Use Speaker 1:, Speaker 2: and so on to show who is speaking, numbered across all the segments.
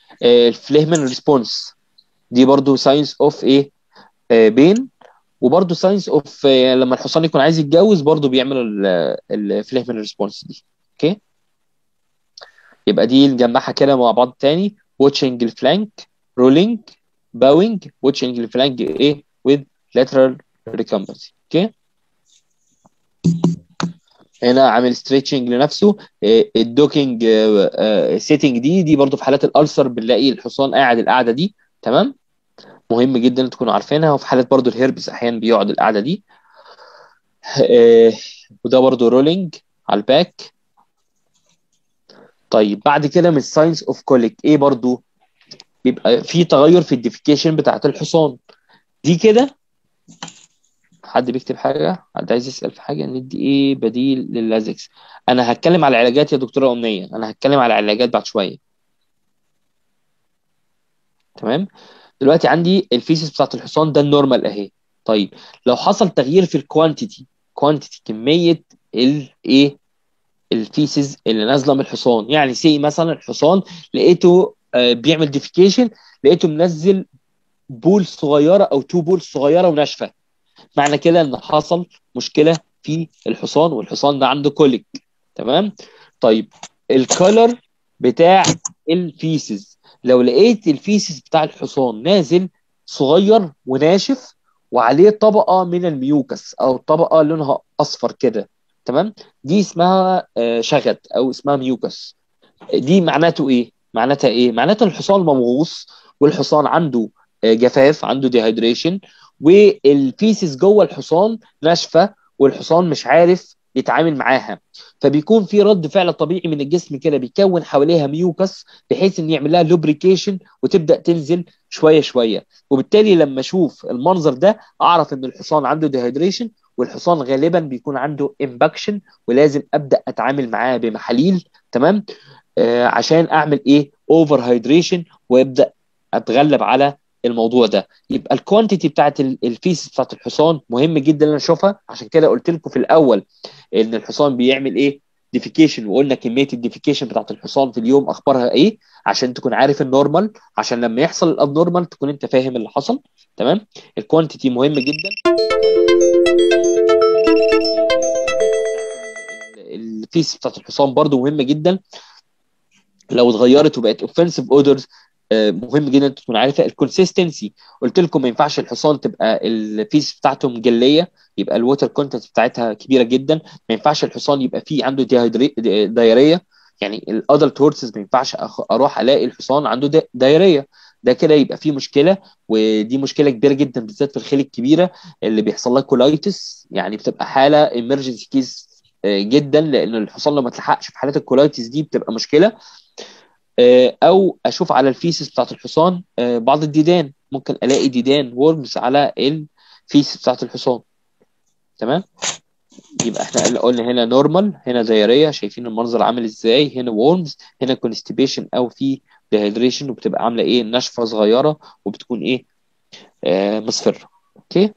Speaker 1: الفليهمان ريسبونس دي برضو ساينس اوف ايه بين وبرضو ساينس اوف لما الحصان يكون عايز يتجوز برضو بيعمل الفليهمان ريسبونس دي اوكي يبقى دي نجمعها كده مع بعض تاني واتشنج الفلانك رولينج باوينج واتشنج الفلانك ايه with lateral recumbency اوكي هنا عامل ستريتشنج لنفسه الدوكينج سيتنج دي دي برضو في حالات الالسر بنلاقي الحصان قاعد القعده دي تمام مهم جدا تكونوا عارفينها وفي حالات برضو الهربس احيانا بيقعد القعده دي آه، وده برضو رولينج على الباك طيب بعد كده من ساينس اوف كوليك ايه برضو بيبقى في تغير في الديفيكيشن بتاعت الحصان دي كده حد بيكتب حاجة حد عايز يسأل في حاجة ندي ايه بديل لللازكس انا هتكلم على العلاجات يا دكتورة أمنية انا هتكلم على العلاجات بعد شوية تمام دلوقتي عندي الفيسس بتاعت الحصان ده النورمال اهي طيب لو حصل تغيير في الكوانتيتي كوانتيتي كمية الايه الفيسز اللي نازله من الحصان يعني سي مثلا الحصان لقيته آه، بيعمل ديفيكيشن لقيته منزل بول صغيره او تو بول صغيره وناشفه معنى كده ان حصل مشكله في الحصان والحصان ده عنده كوليك تمام طيب الكولر بتاع الفيسز لو لقيت الفيسز بتاع الحصان نازل صغير وناشف وعليه طبقه من الميوكس او طبقه لونها اصفر كده تمام دي اسمها آه، شغد او اسمها ميوكس دي معناته ايه معناتها ايه معناتها الحصان ممغوص والحصان عنده آه، جفاف عنده ديهايدريشن والفيسز جوه الحصان ناشفه والحصان مش عارف يتعامل معاها فبيكون في رد فعل طبيعي من الجسم كده بيكون حواليها ميوكس بحيث ان يعمل لها لوبريكيشن وتبدا تنزل شويه شويه وبالتالي لما اشوف المنظر ده اعرف ان الحصان عنده ديهايدريشن والحصان غالبا بيكون عنده امباكشن ولازم ابدا اتعامل معاه بمحاليل تمام آه عشان اعمل ايه اوفر هايدريشن وابدا اتغلب على الموضوع ده يبقى الكوانتيتي بتاعت الفيس بتاعت الحصان مهم جدا ان انا اشوفها عشان كده قلت لكم في الاول ان الحصان بيعمل ايه ديفيكيشن وقلنا كميه الديفيكيشن بتاعت الحصان في اليوم اخبارها ايه عشان تكون عارف النورمال عشان لما يحصل الابنورمال تكون انت فاهم اللي حصل تمام الكوانتيتي مهم جدا الفيس بتاعت الحصان برضو مهمه جدا لو اتغيرت وبقت اوفنسيف اودرز مهم جدا تكون عارفه الكونسيستنسي قلت لكم ما ينفعش الحصان تبقى الفيس بتاعته مجليه يبقى الووتر كونتنت بتاعتها كبيره جدا ما ينفعش الحصان يبقى فيه عنده دايريه يعني الادلت هورسز ما ينفعش اروح الاقي الحصان عنده دايريه ده كده يبقى فيه مشكله ودي مشكله كبيره جدا بالذات في الخيل الكبيره اللي بيحصل لها كولايتس يعني بتبقى حاله ايمرجنسي كيس جدا لان الحصان لو ما اتلحقش في حالات الكولايتس دي بتبقى مشكله او اشوف على الفيسس بتاعت الحصان بعض الديدان ممكن الاقي ديدان وورمز على الفيس بتاعت الحصان تمام يبقى احنا قلنا هنا نورمال هنا دايريه شايفين المنظر عامل ازاي هنا وورمز هنا كونستيبيشن او في ديهيدريشن وبتبقى عامله ايه نشفه صغيره وبتكون ايه آه مصفره اوكي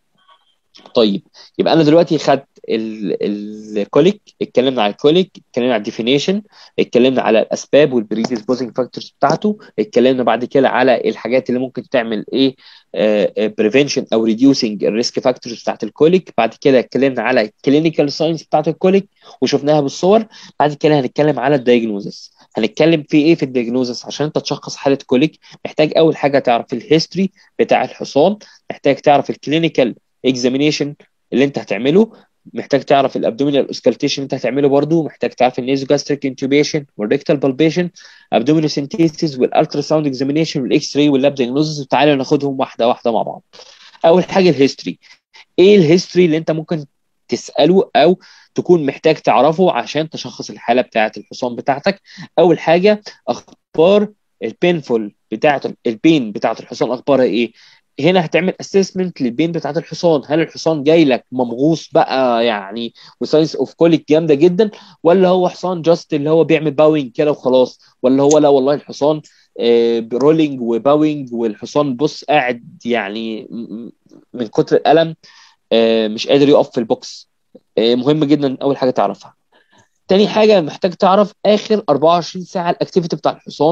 Speaker 1: طيب يبقى انا دلوقتي خدت الكوليك اتكلمنا على الكوليك اتكلمنا على الديفينيشن اتكلمنا على الاسباب والبريديسبوزنج فاكتورز بتاعته اتكلمنا بعد كده على الحاجات اللي ممكن تعمل ايه بريفنشن او ريديوسنج الريسك فاكتورز بتاعت الكوليك بعد كده اتكلمنا على الكلينيكال ساينس بتاعت الكوليك وشفناها بالصور بعد كده هنتكلم على الدايجنوزس هنتكلم في ايه في الدياجنوزس عشان انت تشخص حاله كوليك محتاج اول حاجه تعرف الهيستوري بتاع الحصان محتاج تعرف الكلينيكال اكزامينيشن اللي انت هتعمله محتاج تعرف الابدومينال اوسكالتيشن انت هتعمله برضو محتاج تعرف النيزوجاستريك انتوبيشن والريكتال بالبيشن ابدومينال سنتيسيس والالترا ساوند اكزامينيشن والاكس راي واللاب دايجنوزس وتعالى ناخدهم واحده واحده مع بعض اول حاجه الهيستوري ايه الهيستوري اللي انت ممكن تساله او تكون محتاج تعرفه عشان تشخص الحاله بتاعه الحصان بتاعتك اول حاجه اخبار البينفول بتاعه البين بتاعه الحصان اخبارها ايه هنا هتعمل اسسمنت للبين بتاعت الحصان هل الحصان جاي لك ممغوص بقى يعني وساينس اوف كوليك جامده جدا ولا هو حصان جاست اللي هو بيعمل باوينج كده وخلاص ولا هو لا والله الحصان برولينج وباوينج والحصان بص قاعد يعني من كتر الالم مش قادر يقف في البوكس مهم جدا اول حاجه تعرفها تاني حاجه محتاج تعرف اخر 24 ساعه الاكتيفيتي بتاع الحصان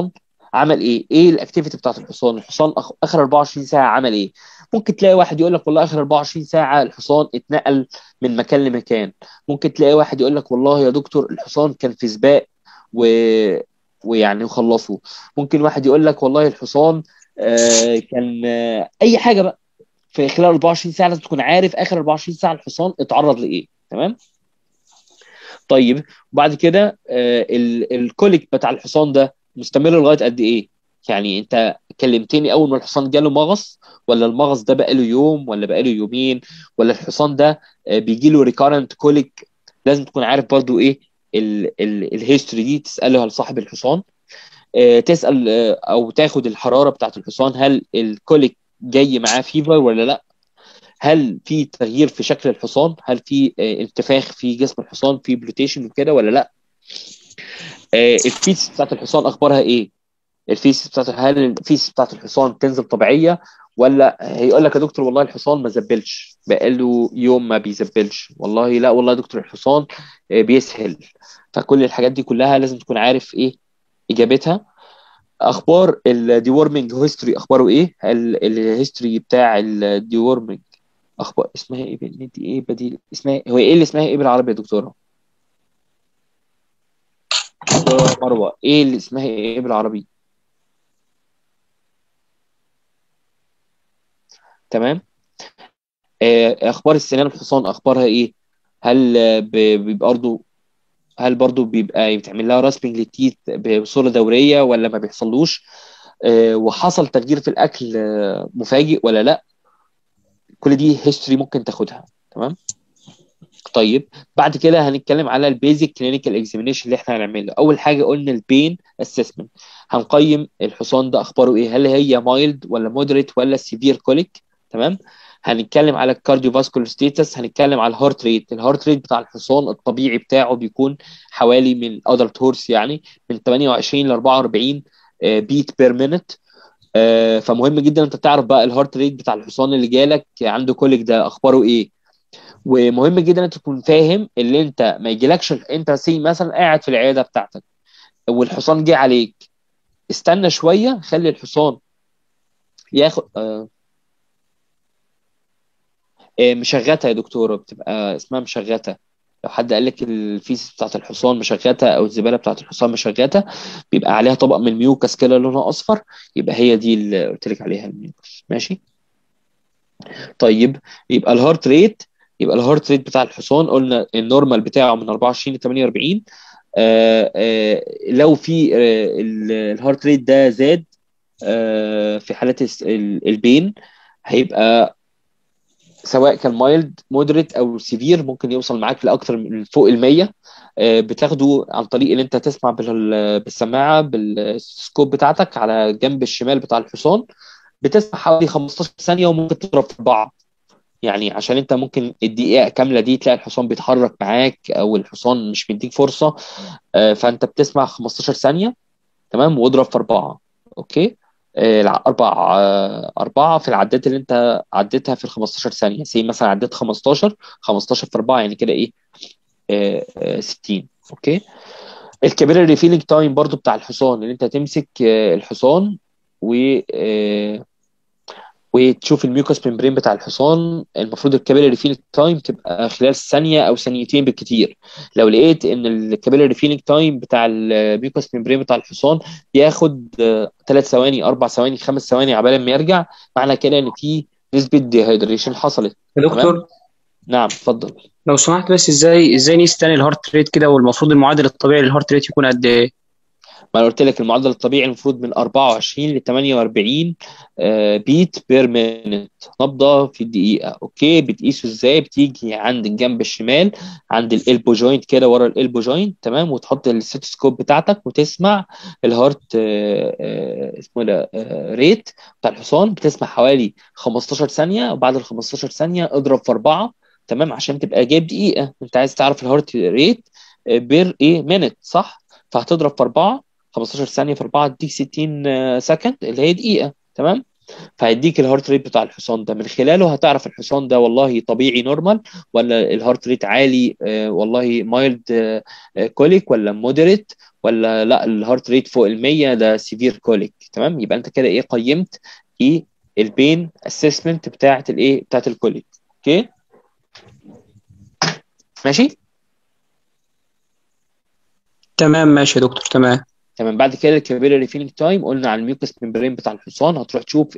Speaker 1: عمل ايه ايه الاكتيفيتي بتاعت الحصان الحصان أخ... اخر 24 ساعه عمل ايه ممكن تلاقي واحد يقول لك والله اخر 24 ساعه الحصان اتنقل من مكان لمكان ممكن تلاقي واحد يقول لك والله يا دكتور الحصان كان في سباق و... ويعني وخلصوا ممكن واحد يقول لك والله الحصان آه كان آه اي حاجه بقى في خلال 24 ساعه لازم تكون عارف اخر 24 ساعه الحصان اتعرض لايه تمام طيب وبعد كده آه الكوليك بتاع الحصان ده مستمر لغايه قد ايه يعني انت كلمتني اول ما الحصان جاله مغص ولا المغص ده بقاله يوم ولا بقاله يومين ولا الحصان ده بيجي له ريكارنت كوليك لازم تكون عارف برضو ايه الهيستوري دي تساله لصاحب الحصان تسال او تاخد الحراره بتاعت الحصان هل الكوليك جاي معاه فيفر ولا لا هل في تغيير في شكل الحصان هل في انتفاخ في جسم الحصان في بلوتيشن وكده ولا لا الفيس بتاعت الحصان اخبارها ايه الفيس بتاعت هل الفيس بتاعت الحصان بتنزل طبيعيه ولا هيقول لك يا دكتور والله الحصان ما زبلش بقاله يوم ما بيزبلش والله لا والله يا دكتور الحصان بيسهل فكل الحاجات دي كلها لازم تكون عارف ايه اجابتها اخبار الديورمنج هيستوري اخباره ايه الهيستوري بتاع الديورمنج اخبار اسمها ايه دي ايه بديل اسمها هو ايه اللي اسمها ايه بالعربي يا دكتوره مروه ايه اللي اسمها ايه بالعربي تمام اخبار السنان الحصان اخبارها ايه هل برضه هل برضه بيبقى بيتعمل لها راسبنج للتيث بصوره دوريه ولا ما بيحصلوش وحصل تغيير في الاكل مفاجئ ولا لا كل دي هيستوري ممكن تاخدها تمام طيب بعد كده هنتكلم على البيزك كلينيكال اكزامينيشن اللي احنا هنعمله اول حاجه قلنا البين اسسمنت هنقيم الحصان ده اخباره ايه هل هي مايلد ولا مودريت ولا سيفير كوليك تمام هنتكلم على الكارديو فاسكولار ستيتس هنتكلم على الهارت ريت الهارت ريت بتاع الحصان الطبيعي بتاعه بيكون حوالي من ادلت هورس يعني من 28 ل 44 بيت بير مينت فمهم جدا انت تعرف بقى الهارت ريت بتاع الحصان اللي جالك عنده كوليك ده اخباره ايه ومهم جدا انت تكون فاهم اللي انت ما يجيلكش انت سي مثلا قاعد في العياده بتاعتك والحصان جه عليك استنى شويه خلي الحصان ياخد آه مشغته يا دكتوره بتبقى اسمها مشغته لو حد قال لك الفيس بتاعت الحصان مشغته او الزباله بتاعت الحصان مشغته بيبقى عليها طبق من الميوكس كده لونها اصفر يبقى هي دي اللي قلت لك عليها الميوكس ماشي طيب يبقى الهارت ريت يبقى الهارت ريت بتاع الحصان قلنا النورمال بتاعه من 24 ل 48 آآ آآ لو في الهارت ريت ده زاد في حالات البين هيبقى سواء كان مايلد مودريت او سيفير ممكن يوصل معاك لاكثر من فوق ال 100 بتاخده عن طريق ان انت تسمع بالسماعه بالسكوب بتاعتك على جنب الشمال بتاع الحصان بتسمع حوالي 15 ثانيه وممكن تضرب في بعض يعني عشان انت ممكن الدقيقه كامله دي تلاقي الحصان بيتحرك معاك او الحصان مش مديك فرصه فانت بتسمع 15 ثانيه تمام واضرب في اربعه اوكي اربع اربعه في العدات اللي انت عديتها في ال 15 ثانيه زي مثلا عديت 15 15 في 4 يعني كده ايه 60 اوكي الكابيلاري فيلينج تايم برضو بتاع الحصان ان انت تمسك الحصان و وتشوف الميوكس ممبرين بتاع الحصان المفروض الكابيلاري فيلينج تايم تبقى خلال ثانيه او ثانيتين بالكتير لو لقيت ان الكابيلاري فيلينج تايم بتاع الميوكس ممبرين بتاع الحصان بياخد ثلاث ثواني اربع ثواني خمس ثواني عبال ما يرجع معنى كده ان في نسبه ديهايدريشن حصلت
Speaker 2: يا دكتور
Speaker 1: نعم اتفضل
Speaker 2: لو سمحت بس ازاي ازاي نقيس تاني الهارت ريت كده والمفروض المعدل الطبيعي للهارت ريت يكون قد ايه؟
Speaker 1: ما انا قلت لك المعدل الطبيعي المفروض من 24 ل 48 بيت بير مينت نبضه في الدقيقه اوكي بتقيسه ازاي بتيجي عند الجنب الشمال عند الالبو جوينت كده ورا الالبو جوينت تمام وتحط الستوسكوب بتاعتك وتسمع الهارت اسمه ده ريت بتاع الحصان بتسمع حوالي 15 ثانيه وبعد ال 15 ثانيه اضرب في اربعه تمام عشان تبقى جايب دقيقه انت عايز تعرف الهارت ريت بير ايه مينت صح فهتضرب في اربعه 15 ثانيه في 4 تديك 60 سكند اللي هي دقيقه تمام فهيديك الهارت ريت بتاع الحصان ده من خلاله هتعرف الحصان ده والله طبيعي نورمال ولا الهارت ريت عالي آه، والله مايلد كوليك ولا مودريت ولا لا الهارت ريت فوق ال 100 ده سيفير كوليك تمام يبقى انت كده ايه قيمت ايه البين اسسمنت بتاعت الايه بتاعت الكوليك اوكي ماشي
Speaker 2: تمام ماشي يا دكتور تمام
Speaker 1: تمام بعد كده الكابيلاري فيلينج تايم قلنا على الميوكس ممبرين بتاع الحصان هتروح تشوف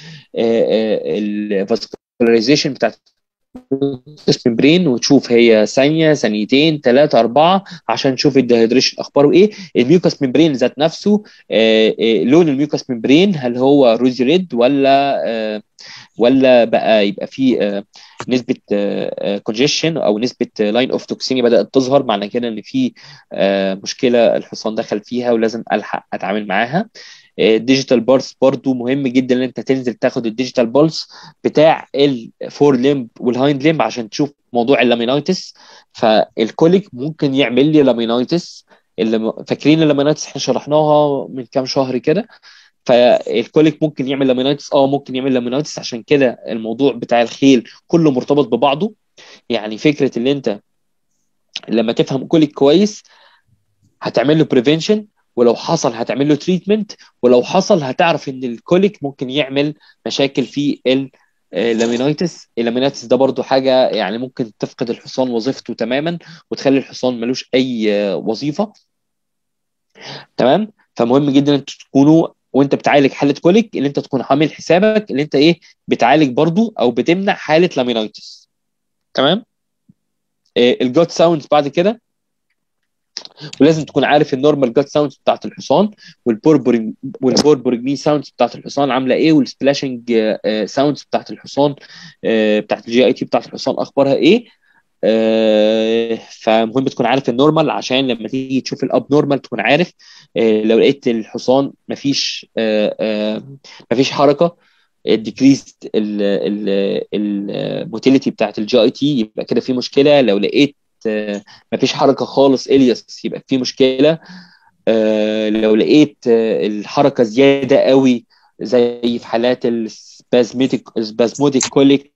Speaker 1: الفاسكولاريزيشن بتاعت الميوكس ممبرين وتشوف هي ثانيه ثانيتين ثلاثه اربعه عشان تشوف الدهيدريشن اخباره ايه الميوكس ممبرين ذات نفسه آه، آه، لون الميوكس ممبرين هل هو روزي ريد ولا آه، ولا بقى يبقى فيه آه، نسبه كونجيشن او نسبه لاين اوف توكسيميا بدات تظهر معنى كده ان في آه، مشكله الحصان دخل فيها ولازم الحق اتعامل معاها الديجيتال بارس برضو مهم جدا ان انت تنزل تاخد الديجيتال بالس بتاع الفور ليمب والهايند ليمب عشان تشوف موضوع اللامينايتس فالكوليك ممكن يعمل لي لامينايتس اللي فاكرين اللامينايتس احنا شرحناها من كام شهر كده فالكوليك ممكن يعمل لامينايتس اه ممكن يعمل لامينايتس عشان كده الموضوع بتاع الخيل كله مرتبط ببعضه يعني فكره ان انت لما تفهم كوليك كويس هتعمل له بريفنشن ولو حصل هتعمل له تريتمنت ولو حصل هتعرف ان الكوليك ممكن يعمل مشاكل في اللامينايتس اللامينايتس ده برضو حاجه يعني ممكن تفقد الحصان وظيفته تماما وتخلي الحصان ملوش اي آه، وظيفه تمام فمهم جدا ان تكونوا وانت بتعالج حاله كوليك ان انت تكون عامل حسابك ان انت ايه بتعالج برضو او بتمنع حاله لامينايتس تمام الجوت ساوندز بعد كده ولازم تكون عارف النورمال جات ساوندز بتاعت الحصان والبوربورينج والبوربورينج ساوندز بتاعت الحصان عامله ايه والسبلاشنج ساوندز بتاعت الحصان آه، بتاعت الجي اي تي بتاعت الحصان اخبارها ايه آه، فمهم تكون عارف النورمال عشان لما تيجي تشوف الاب نورمال تكون عارف آه، لو لقيت الحصان مفيش آه، آه، مفيش حركه الديكريز الموتيليتي بتاعت الجي اي تي يبقى كده في مشكله لو لقيت آه، مفيش حركه خالص الياس يبقى في مشكله آه، لو لقيت آه، الحركه زياده قوي زي في حالات السبازميتيك سبازموديك كوليك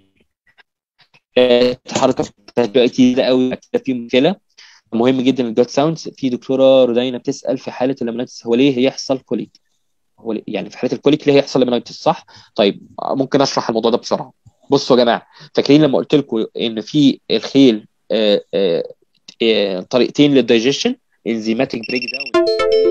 Speaker 1: الحركه بتاعت زياده قوي يبقى كده في مشكله مهم جدا الجوت ساوندز في دكتوره رودينا بتسال في حاله اللامينايتس هو ليه هيحصل كوليك هو ليه- يعني في حاله الكوليك ليه هيحصل لامينايتس صح طيب ممكن اشرح الموضوع ده بسرعه بصوا يا جماعه فاكرين لما قلت لكم ان في الخيل آه، آه، آه، طريقتين للدايجيشن انزيماتيك بريك داون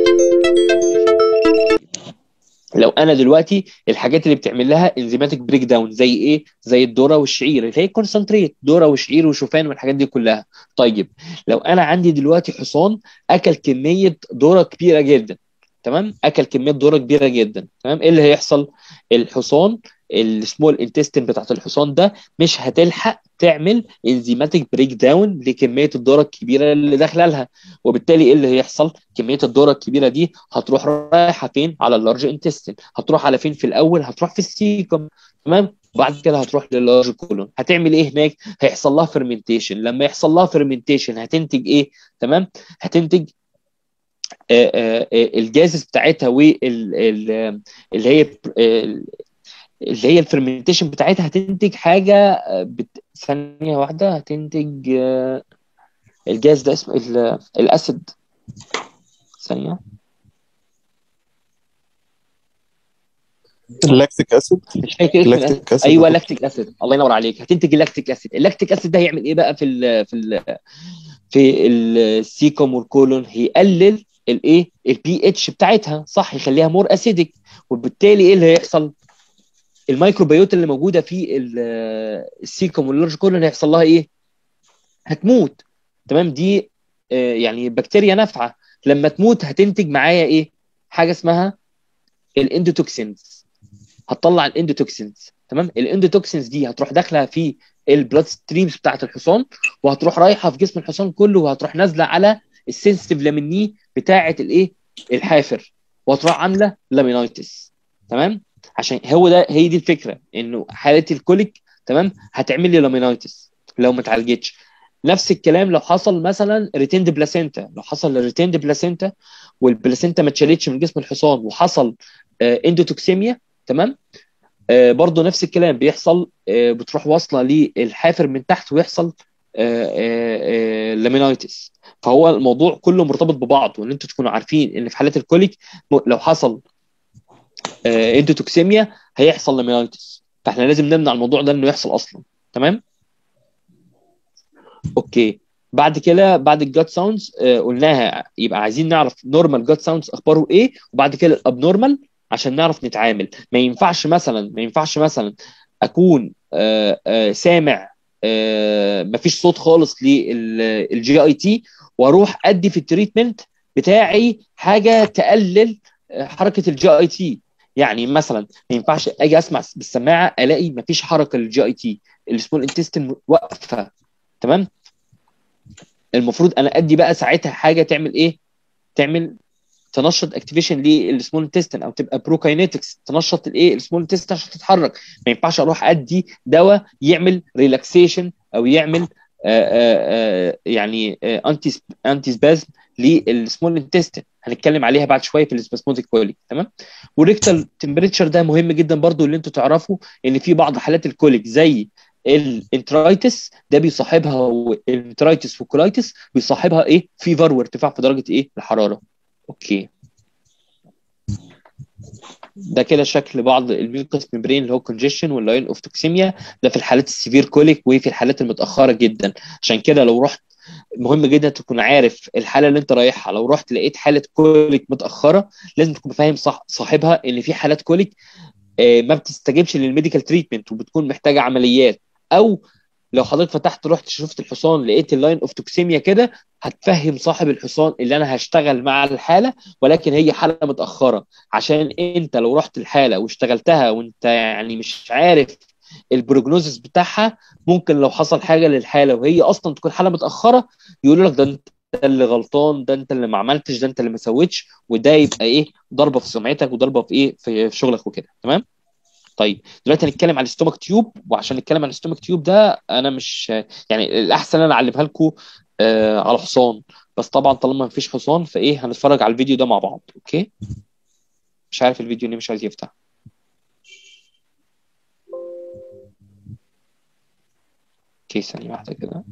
Speaker 1: لو انا دلوقتي الحاجات اللي بتعمل لها انزيماتيك بريك داون زي ايه زي الذره والشعير اللي هي كونسنتريت ذره وشعير وشوفان والحاجات دي كلها طيب لو انا عندي دلوقتي حصان اكل كميه ذره كبيره جدا تمام اكل كميه ذره كبيره جدا تمام ايه اللي هيحصل الحصان السمول انتستين بتاعت الحصان ده مش هتلحق تعمل انزيماتيك بريك داون لكميه الذره الكبيره اللي داخله لها وبالتالي ايه اللي هيحصل كميه الذره الكبيره دي هتروح رايحه فين على اللارج انتستين هتروح على فين في الاول هتروح في السيكم تمام وبعد كده هتروح للارج كولون هتعمل ايه هناك هيحصل لها فيرمنتيشن لما يحصل لها فيرمنتيشن هتنتج ايه تمام هتنتج آه، آه، آه، الجازز بتاعتها واللي هي آه، اللي هي الفرمنتيشن بتاعتها هتنتج حاجه آه، بت... ثانيه واحده هتنتج آه، الجاز ده اسمه ال- الاسيد ثانيه
Speaker 3: اللاكتيك اسيد
Speaker 1: مش فاكر اسم الاسيد
Speaker 3: لاكتيك اسيد
Speaker 1: ايوه لاكتيك اسيد الله ينور عليك هتنتج اللاكتيك اسيد اللاكتيك اسيد ده هيعمل ايه بقى في ال في ال في السيكوم والكولون هيقلل الايه البي اتش بتاعتها صح يخليها مور اسيدك وبالتالي ايه اللي هيحصل الميكروبيوت اللي موجوده في ال- السيكوم واللارج كولون هيحصل لها ايه هتموت تمام دي آه، يعني بكتيريا نافعه لما تموت هتنتج معايا ايه حاجه اسمها الاندوتوكسينز هتطلع الاندوتوكسينز تمام الاندوتوكسينز دي هتروح داخله في البلاد ستريمز بتاعت الحصان وهتروح رايحه في جسم الحصان كله وهتروح نازله على السنسيتيف لاميني بتاعه الايه الحافر وهتروح عامله لامينايتس تمام عشان هو ده هي دي الفكره انه حاله الكوليك تمام هتعمل لي لامينايتس لو ما اتعالجتش نفس الكلام لو حصل مثلا ريتيند بلاسينتا لو حصل ريتيند بلاسينتا والبلاسينتا ما اتشالتش من جسم الحصان وحصل آه، اندوتوكسيميا تمام آه، برضو نفس الكلام بيحصل آه، بتروح واصله للحافر من تحت ويحصل لامينايتس فهو الموضوع كله مرتبط ببعض وان انتوا تكونوا عارفين ان في حالات الكوليك م- لو حصل اندوتوكسيميا هيحصل لامينايتس فاحنا لازم نمنع الموضوع ده انه يحصل اصلا تمام اوكي بعد كده بعد الجات ساوندز قلناها يبقى عايزين نعرف نورمال جات ساوندز اخباره ايه وبعد كده الابنورمال عشان نعرف نتعامل ما ينفعش مثلا ما ينفعش مثلا اكون آه، آه، سامع آه، مفيش صوت خالص للجي اي تي واروح ادي في التريتمنت بتاعي حاجه تقلل آه، حركه الجي اي تي يعني مثلا ما ينفعش اجي اسمع بالسماعه الاقي مفيش حركه للجي اي تي السمول انتستين واقفه تمام المفروض انا ادي بقى ساعتها حاجه تعمل ايه تعمل تنشط اكتيفيشن للسمول انتستين او تبقى بروكاينيتكس تنشط الايه السمول انتستين عشان تتحرك ما ينفعش اروح ادي دواء يعمل ريلاكسيشن او يعمل آآ آآ يعني انتي انتي سبازم للسمول انتستين هنتكلم عليها بعد شويه في السباسموديك كوليك تمام والريكتال تمبريتشر ده مهم جدا برضو اللي انتوا تعرفوا ان في بعض حالات الكوليك زي الانترايتس ده بيصاحبها الانترايتس والكولايتس بيصاحبها ايه فيفر وارتفاع في درجه ايه الحراره اوكي ده كده شكل بعض الميوكس ممبرين اللي هو كونجيشن واللاين اوف توكسيميا ده في الحالات السيفير كوليك وفي الحالات المتاخره جدا عشان كده لو رحت مهم جدا تكون عارف الحاله اللي انت رايحها لو رحت لقيت حاله كوليك متاخره لازم تكون فاهم صح صاحبها ان في حالات كوليك آه، ما بتستجيبش للميديكال تريتمنت وبتكون محتاجه عمليات او لو حضرتك فتحت رحت شفت الحصان لقيت اللاين اوف توكسيميا كده هتفهم صاحب الحصان اللي انا هشتغل مع الحاله ولكن هي حاله متاخره عشان انت لو رحت الحاله واشتغلتها وانت يعني مش عارف البروجنوزس بتاعها ممكن لو حصل حاجه للحاله وهي اصلا تكون حاله متاخره يقولوا لك ده انت اللي غلطان ده انت اللي ما عملتش ده انت اللي ما سويتش وده يبقى ايه ضربه في سمعتك وضربه في ايه في في شغلك وكده تمام طيب دلوقتي هنتكلم عن الستومك تيوب وعشان نتكلم عن الستومك تيوب ده انا مش يعني الاحسن انا اعلمها لكم آه على حصان بس طبعا طالما ما فيش حصان فايه هنتفرج على الفيديو ده مع بعض اوكي مش عارف الفيديو ليه مش عايز يفتح اوكي ثانية واحدة كده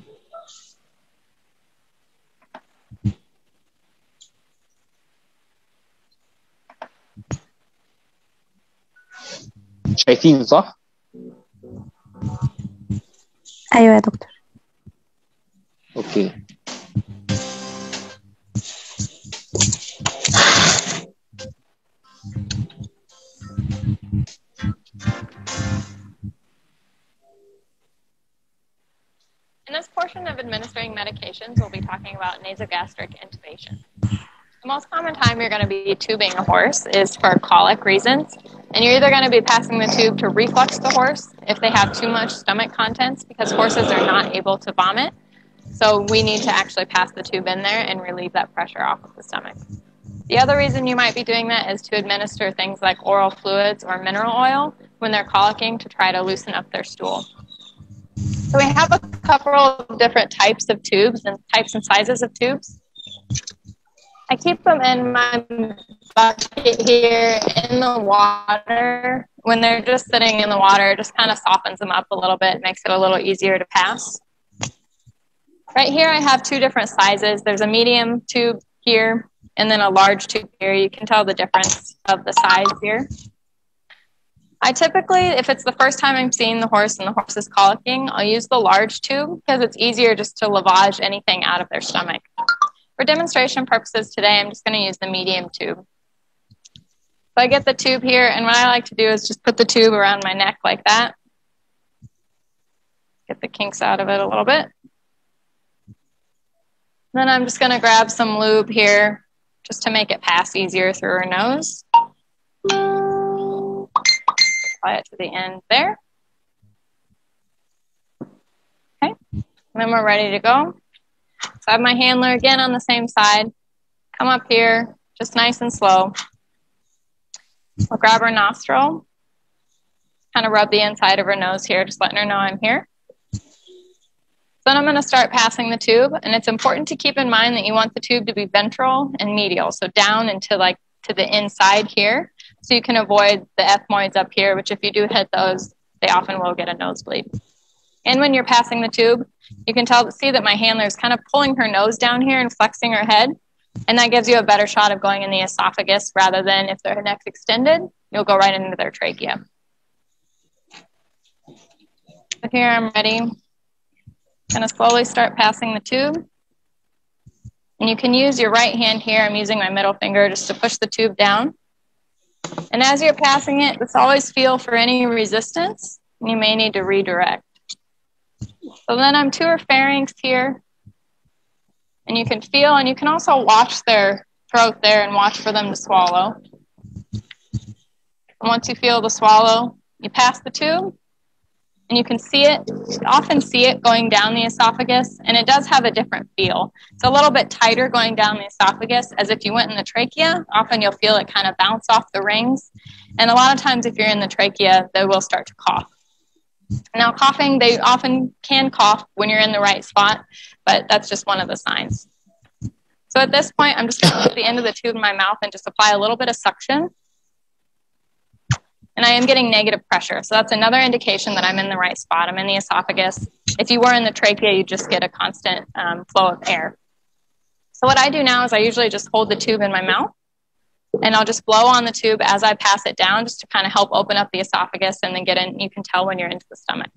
Speaker 1: شايفين صح؟
Speaker 3: ايوه يا دكتور
Speaker 1: اوكي
Speaker 4: In this portion of administering medications, we'll be talking about nasogastric intubation. The most common time you're going to be tubing a horse is for colic reasons, and you're either going to be passing the tube to reflux the horse if they have too much stomach contents because horses are not able to vomit. So we need to actually pass the tube in there and relieve that pressure off of the stomach. The other reason you might be doing that is to administer things like oral fluids or mineral oil when they're colicking to try to loosen up their stool. So we have a couple of different types of tubes and types and sizes of tubes. I keep them in my bucket here in the water. When they're just sitting in the water, it just kind of softens them up a little bit, makes it a little easier to pass. Right here, I have two different sizes. There's a medium tube here and then a large tube here. You can tell the difference of the size here. I typically, if it's the first time I'm seeing the horse and the horse is colicking, I'll use the large tube because it's easier just to lavage anything out of their stomach. For demonstration purposes today, I'm just going to use the medium tube. So I get the tube here, and what I like to do is just put the tube around my neck like that. Get the kinks out of it a little bit. Then I'm just going to grab some lube here just to make it pass easier through her nose. Apply it to the end there. Okay, and then we're ready to go. So I have my handler again on the same side. Come up here, just nice and slow. I'll grab her nostril, kind of rub the inside of her nose here, just letting her know I'm here. Then I'm going to start passing the tube, and it's important to keep in mind that you want the tube to be ventral and medial, so down into like to the inside here, so you can avoid the ethmoids up here, which if you do hit those, they often will get a nosebleed. And when you're passing the tube, you can tell see that my handler is kind of pulling her nose down here and flexing her head. And that gives you a better shot of going in the esophagus rather than if their neck's extended, you'll go right into their trachea. So here I'm ready. Gonna slowly start passing the tube. And you can use your right hand here. I'm using my middle finger just to push the tube down. And as you're passing it, just always feel for any resistance. You may need to redirect. So then I'm to her pharynx here. And you can feel, and you can also watch their throat there and watch for them to swallow. And once you feel the swallow, you pass the tube and you can see it, often see it going down the esophagus, and it does have a different feel. It's a little bit tighter going down the esophagus as if you went in the trachea. Often you'll feel it kind of bounce off the rings. And a lot of times, if you're in the trachea, they will start to cough. Now, coughing, they often can cough when you're in the right spot, but that's just one of the signs. So at this point, I'm just going to put the end of the tube in my mouth and just apply a little bit of suction. And I am getting negative pressure. So that's another indication that I'm in the right spot. I'm in the esophagus. If you were in the trachea, you just get a constant um, flow of air. So what I do now is I usually just hold the tube in my mouth and I'll just blow on the tube as I pass it down just to kind of help open up the esophagus and then get in. You can tell when you're into the stomach.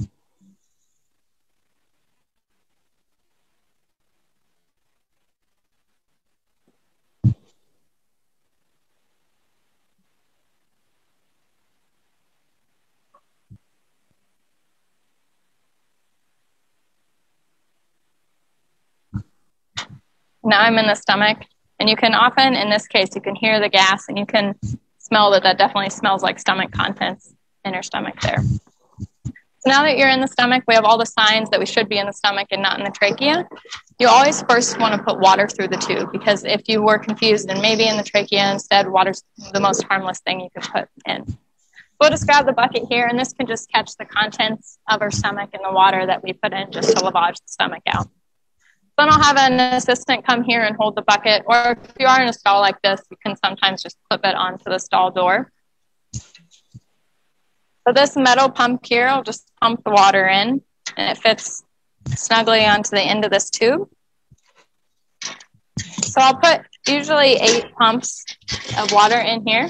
Speaker 4: Now I'm in the stomach, and you can often, in this case, you can hear the gas and you can smell that that definitely smells like stomach contents in your stomach there. So now that you're in the stomach, we have all the signs that we should be in the stomach and not in the trachea. You always first want to put water through the tube because if you were confused and maybe in the trachea instead, water's the most harmless thing you can put in. We'll just grab the bucket here, and this can just catch the contents of our stomach and the water that we put in just to lavage the stomach out. Then I'll have an assistant come here and hold the bucket, or if you are in a stall like this, you can sometimes just clip it onto the stall door. So this metal pump here, I'll just pump the water in, and it fits snugly onto the end of this tube. So I'll put usually eight pumps of water in here.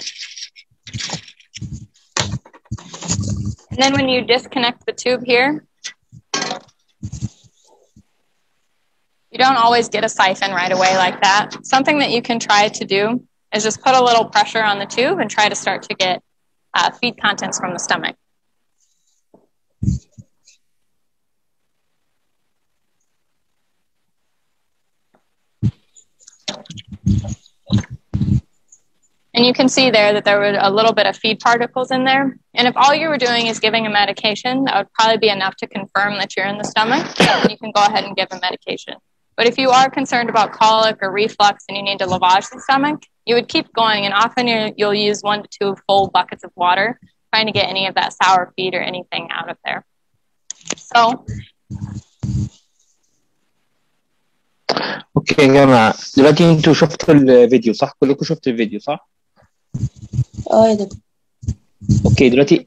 Speaker 4: And then when you disconnect the tube here, you don't always get a siphon right away like that. Something that you can try to do is just put a little pressure on the tube and try to start to get uh, feed contents from the stomach. And you can see there that there were a little bit of feed particles in there. And if all you were doing is giving a medication, that would probably be enough to confirm that you're in the stomach. And you can go ahead and give a medication. But if you are concerned about colic or reflux and you need to lavage the stomach, you would keep going. And often you'll use one to two full buckets of water trying to get any of that sour feed or anything out of there. So
Speaker 1: اوكي يا جماعه دلوقتي انتوا شفتوا الفيديو صح كلكم شفتوا الفيديو صح
Speaker 3: اه يا دكتور
Speaker 1: اوكي دلوقتي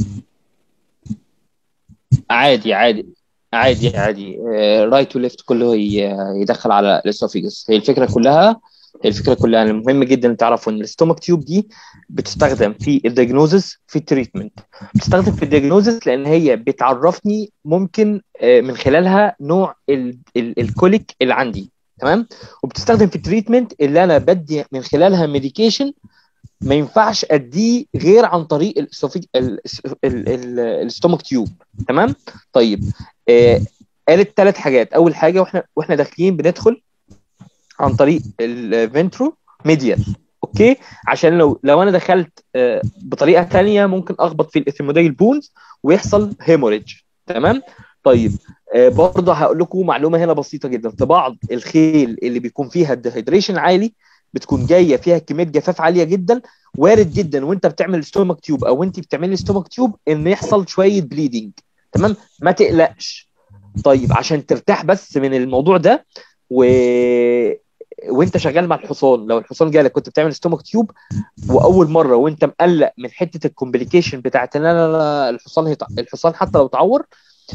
Speaker 1: عادي عادي عادي عادي رايت وليفت كله ي- يدخل على الاسوفيجس هي الفكره كلها هي الفكره كلها المهم جدا تعرفوا ان الستومك تيوب دي بتستخدم في الدياجنوزس في التريتمنت بتستخدم في الدياجنوزس لان هي بتعرفني ممكن آه، من خلالها نوع ال- ال- الكوليك اللي عندي تمام وبتستخدم في التريتمنت اللي انا بدي من خلالها ميديكيشن ما ينفعش اديه غير عن طريق الاسوفيج الستومك تيوب تمام طيب آه قالت ثلاث حاجات اول حاجه واحنا واحنا داخلين بندخل عن طريق الفنترو ميديال اوكي عشان لو لو انا دخلت آه بطريقه ثانيه ممكن اخبط في الاثيموديل بونز ويحصل هيموريدج تمام طيب آه برضه هقول لكم معلومه هنا بسيطه جدا في بعض الخيل اللي بيكون فيها الديهيدريشن عالي بتكون جايه فيها كميه جفاف عاليه جدا وارد جدا وانت بتعمل ستومك تيوب او انت بتعملي ستومك تيوب ان يحصل شويه بليدنج تمام ما تقلقش طيب عشان ترتاح بس من الموضوع ده و وانت شغال مع الحصان لو الحصان جالك كنت بتعمل ستومك تيوب واول مره وانت مقلق من حته الكومبليكيشن بتاعت ان انا لا- الحصان هيتع... الحصان حتى لو اتعور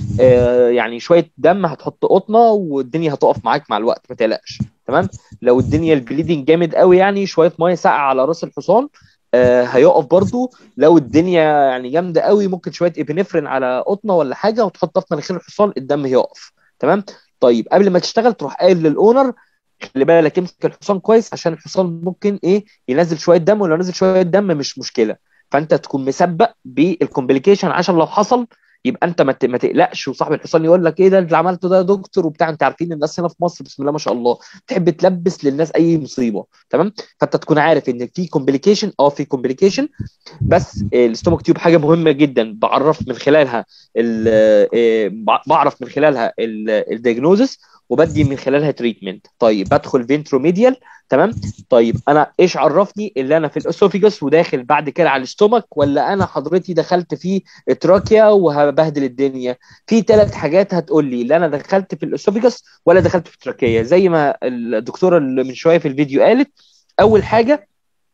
Speaker 1: آه، يعني شويه دم هتحط قطنه والدنيا هتقف معاك مع الوقت ما تقلقش تمام لو الدنيا البليدنج جامد قوي يعني شويه ميه ساقعه على راس الحصان آه، هيقف برضو لو الدنيا يعني جامده قوي ممكن شويه ابنفرين على قطنه ولا حاجه وتحطها في مناخير الحصان الدم هيقف تمام طيب قبل ما تشتغل تروح قايل للاونر خلي بالك امسك الحصان كويس عشان الحصان ممكن ايه ينزل شويه دم ولو نزل شويه دم مش مشكله فانت تكون مسبق بالكومبليكيشن عشان لو حصل يبقى انت ما ت- ما تقلقش وصاحب الحصان يقول لك ايه ده اللي عملته ده يا دكتور وبتاع انت عارفين الناس هنا في مصر بسم الله ما شاء الله تحب تلبس للناس اي مصيبه تمام فانت تكون عارف ان في كومبليكيشن اه في كومبليكيشن بس الاستومك تيوب حاجه مهمه جدا بعرف من خلالها ال- آه، بع- بعرف من خلالها الدياجنوزس وبدي من خلالها تريتمنت طيب بدخل فينتروميديال تمام طيب انا ايش عرفني اللي انا في الاسوفيجاس وداخل بعد كده على الاستومك ولا انا حضرتي دخلت في التراكيا وهبهدل الدنيا في ثلاث حاجات هتقول لي لا انا دخلت في الاسوفيجاس ولا دخلت في التراكيا زي ما الدكتوره اللي من شويه في الفيديو قالت اول حاجه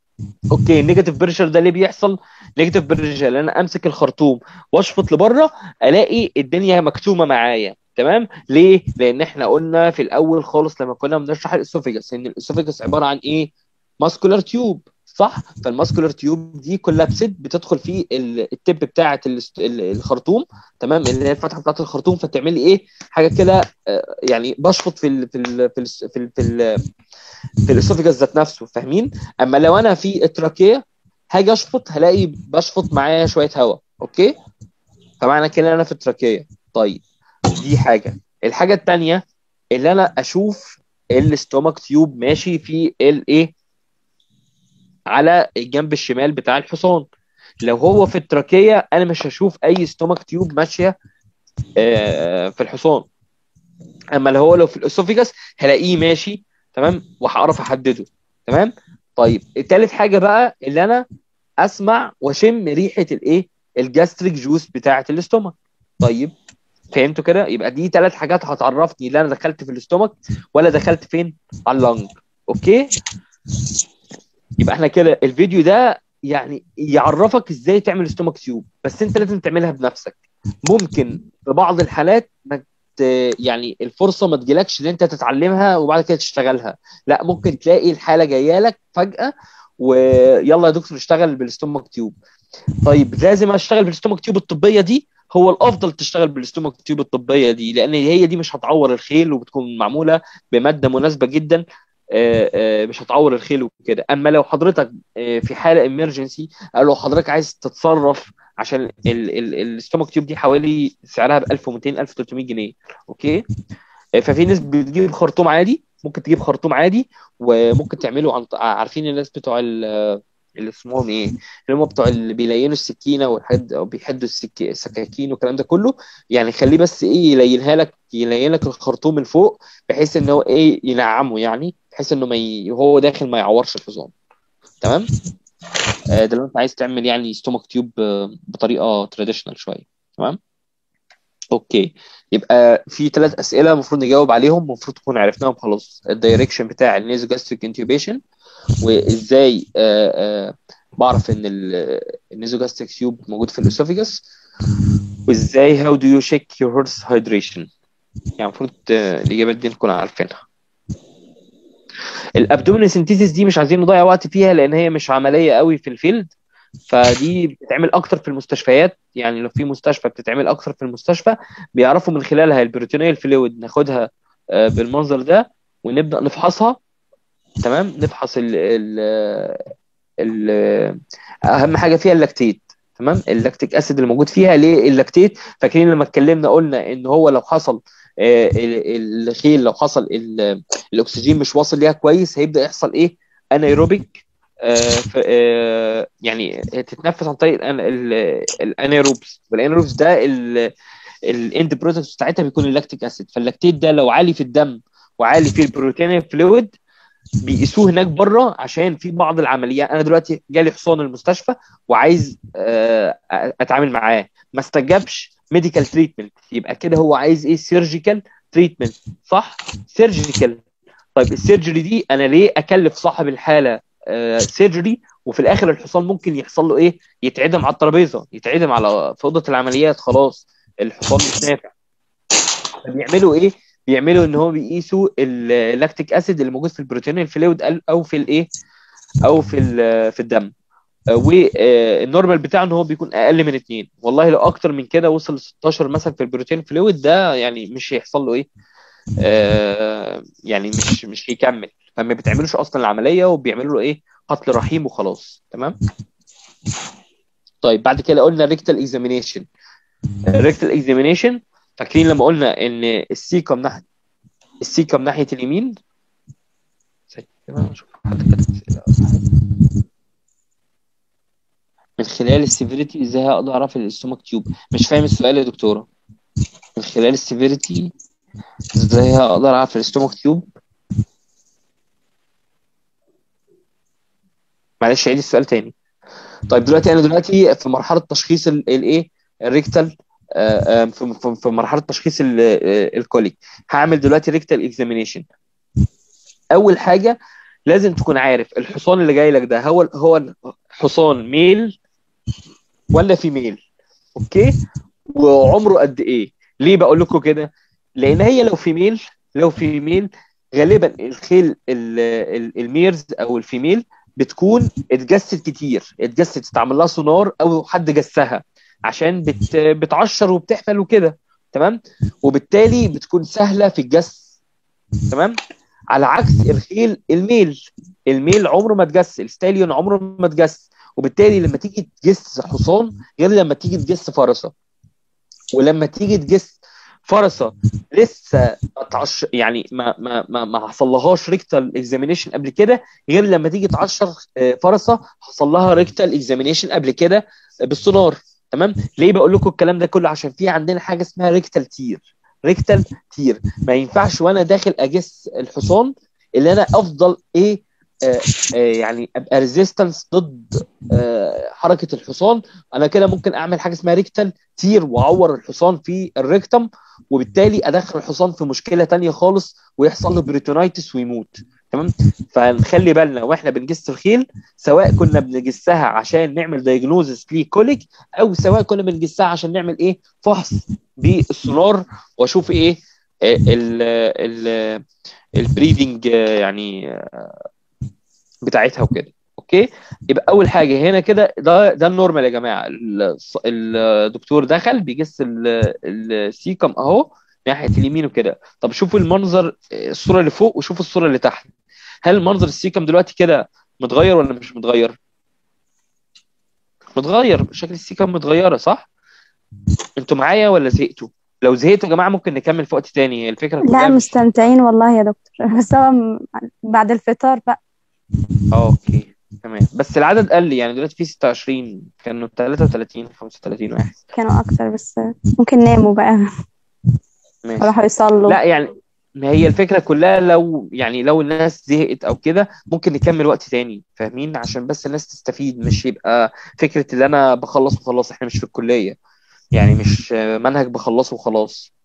Speaker 1: اوكي نيجاتيف بريشر ده ليه بيحصل نيجاتيف بريشر لان انا امسك الخرطوم واشفط لبره الاقي الدنيا مكتومه معايا تمام ليه لان احنا قلنا في الاول خالص لما كنا بنشرح الاسوفيجاس ان الاسوفيجاس عباره عن ايه ماسكولار تيوب صح فالماسكولار تيوب دي كولابسد بتدخل في ال- التب بتاعه الاست- ال- الخرطوم تمام اللي هي الفتحه بتاعه الخرطوم فتعمل لي ايه حاجه كده آه، يعني بشفط في ال في ال في ال في ال في, ال في الاسوفيجاس ذات نفسه فاهمين اما لو انا في التراكيه هاجي اشفط هلاقي بشفط معايا شويه هواء اوكي فمعنى كده انا في التراكيه طيب دي حاجه الحاجه الثانيه اللي انا اشوف الاستومك تيوب ماشي في الايه على الجنب الشمال بتاع الحصان لو هو في التراكيه انا مش هشوف اي ستومك تيوب ماشيه آه، في الحصان اما لو هو لو في الاسوفيجاس هلاقيه ماشي تمام وهعرف احدده تمام طيب التالت حاجه بقى اللي انا اسمع واشم ريحه الايه الجاستريك جوس بتاعه الاستومك طيب فهمتوا كده يبقى دي ثلاث حاجات هتعرفني لا انا دخلت في الاستومك ولا دخلت فين على اللنج اوكي يبقى احنا كده الفيديو ده يعني يعرفك ازاي تعمل ستومك تيوب بس انت لازم تعملها بنفسك ممكن في بعض الحالات ما ت- يعني الفرصه ما تجيلكش ان انت تتعلمها وبعد كده تشتغلها لا ممكن تلاقي الحاله جايه لك فجاه ويلا يا دكتور اشتغل بالستومك تيوب طيب لازم اشتغل بالستومك تيوب الطبيه دي هو الافضل تشتغل بالستومك تيوب الطبيه دي لان هي دي مش هتعور الخيل وبتكون معموله بماده مناسبه جدا آه، آه، مش هتعور الخيل وكده اما لو حضرتك آه، في حاله امرجنسي او لو حضرتك عايز تتصرف عشان الستومك تيوب دي حوالي سعرها ب 1200 1300 جنيه اوكي آه، ففي ناس بتجيب خرطوم عادي ممكن تجيب خرطوم عادي وممكن تعمله عن عارفين الناس بتوع ال- اللي اسمهم ايه اللي هم بتوع اللي بيلينوا السكينه والحد او بيحدوا السك... السكاكين والكلام ده كله يعني خليه بس ايه يلينها لك يلين لك الخرطوم من فوق بحيث ان هو ايه ينعمه يعني بحيث انه ما ي... وهو داخل ما يعورش الحصان تمام آه، ده لو انت عايز تعمل يعني ستومك تيوب آه، بطريقه تراديشنال شويه تمام اوكي يبقى في ثلاث اسئله المفروض نجاوب عليهم المفروض تكون عرفناهم خلاص الدايركشن بتاع النيزو جاستريك انتيوبيشن وازاي آه، آه، بعرف ان النيزو جاستريك تيوب موجود في الاسوفيجاس وازاي هاو دو يو شيك يور هورس هايدريشن يعني المفروض آه، الاجابات دي نكون عارفينها الابدومينال سينثيسيس دي مش عايزين نضيع وقت فيها لان هي مش عمليه قوي في الفيلد فدي بتتعمل اكتر في المستشفيات يعني لو في مستشفى بتتعمل اكتر في المستشفى بيعرفوا من خلالها البروتينيال فلويد ناخدها آه، بالمنظر ده ونبدا نفحصها تمام نفحص ال ال ال اهم حاجه فيها اللاكتيت تمام اللاكتيك اسيد اللي موجود فيها ليه اللاكتيت فاكرين لما اتكلمنا قلنا ان هو لو حصل آه، ال- الخيل لو حصل ال- الاكسجين مش واصل ليها كويس هيبدا يحصل ايه انايروبيك آه، ف- آه، يعني تتنفس عن طريق الأن- ال- الانايروبس والانايروبس ده الاند برودكت بتاعتها بيكون اللاكتيك اسيد فاللاكتيت ده لو عالي في الدم وعالي في البروتين فلويد بيقيسوه هناك بره عشان في بعض العمليات انا دلوقتي جالي حصان المستشفى وعايز آه، اتعامل معاه ما استجابش ميديكال تريتمنت يبقى كده هو عايز ايه سيرجيكال تريتمنت صح سيرجيكال طيب السيرجري دي انا ليه اكلف صاحب الحاله آه سيرجري وفي الاخر الحصان ممكن يحصل له ايه يتعدم على الترابيزه يتعدم على في اوضه العمليات خلاص الحصان مش نافع فبيعملوا ايه بيعملوا ان هو بيقيسوا اللاكتيك اسيد اللي موجود في البروتين الفلويد او في الايه او في ال- في الدم والنورمال بتاعه ان هو بيكون اقل من 2 والله لو اكتر من كده وصل ل 16 مثلا في البروتين فلويد ده يعني مش هيحصل له ايه آه يعني مش مش هيكمل فما بتعملوش اصلا العمليه وبيعملوا له ايه قتل رحيم وخلاص تمام طيب بعد كده قلنا ريكتال اكزامينيشن الريكتال اكزامينيشن فاكرين لما قلنا ان السيكم ناحيه السيكم ناحيه اليمين نشوف حد كاتب أسئلة ولا حاجة. من خلال السيفيريتي ازاي اقدر اعرف الاستومك تيوب مش فاهم السؤال يا دكتوره من خلال السيفيريتي ازاي اقدر اعرف الاستومك تيوب معلش عيد السؤال تاني طيب دلوقتي انا دلوقتي في مرحله تشخيص ال- الايه الريكتال آه، آه، في في- في مرحله تشخيص ال- آه، الكوليك هعمل دلوقتي ريكتال اكزامينيشن اول حاجه لازم تكون عارف الحصان اللي جاي لك ده هو هو حصان ميل ولا فيميل اوكي وعمره قد ايه ليه بقول لكم كده لان هي لو فيميل لو فيميل غالبا الخيل ال- ال- الميرز او الفيميل بتكون اتجسد كتير اتجسد تتعمل لها سونار او حد جسها عشان بت بتعشر وبتحمل وكده تمام وبالتالي بتكون سهله في الجس تمام على عكس الخيل الميل الميل عمره ما اتجس الستاليون عمره ما اتجس وبالتالي لما تيجي تجس حصان غير لما تيجي تجس فرسه ولما تيجي تجس فرسه لسه ما تعش يعني ما ما ما, ما حصلهاش ريكتال اكزامينيشن قبل كده غير لما تيجي تعشر آه، فرسه حصل لها ريكتال اكزامينيشن قبل كده بالسونار تمام ليه بقول لكم الكلام ده كله عشان في عندنا حاجه اسمها ريكتال تير ريكتال تير ما ينفعش وانا داخل اجس الحصان اللي انا افضل ايه آه آه يعني ابقى ريزيستنس ضد آه حركه الحصان انا كده ممكن اعمل حاجه اسمها ريكتال تير واعور الحصان في الريكتم وبالتالي ادخل الحصان في مشكله تانية خالص ويحصل له بريتونايتس ويموت تمام فنخلي بالنا واحنا بنجس الخيل سواء كنا بنجسها عشان نعمل دايجنوزس لكوليك او سواء كنا بنجسها عشان نعمل ايه فحص بالسونار واشوف ايه ال ال البريدنج يعني آه، بتاعتها وكده اوكي يبقى اول حاجه هنا كده ده ده النورمال يا جماعه الص- الدكتور دخل بيجس ال- السيكم اهو ناحيه اليمين وكده طب شوفوا المنظر الصوره اللي فوق وشوفوا الصوره اللي تحت هل منظر السيكم دلوقتي كده متغير ولا مش متغير متغير شكل السيكم متغيره صح انتوا معايا ولا زهقتوا لو زهقتوا يا جماعه ممكن نكمل في وقت تاني الفكره
Speaker 5: لا
Speaker 1: كلها مش
Speaker 5: مستمتعين والله يا دكتور بس هو م- بعد الفطار بقى
Speaker 1: اه اوكي تمام بس العدد قل يعني دلوقتي في 26 كانوا 33 35 واحد
Speaker 5: كانوا أكتر بس ممكن ناموا بقى
Speaker 1: ماشي
Speaker 5: راحوا يصلوا
Speaker 1: لا يعني ما هي الفكرة كلها لو يعني لو الناس زهقت او كده ممكن نكمل وقت تاني فاهمين عشان بس الناس تستفيد مش يبقى فكرة اللي انا بخلص وخلاص احنا مش في الكلية يعني مش منهج بخلصه وخلاص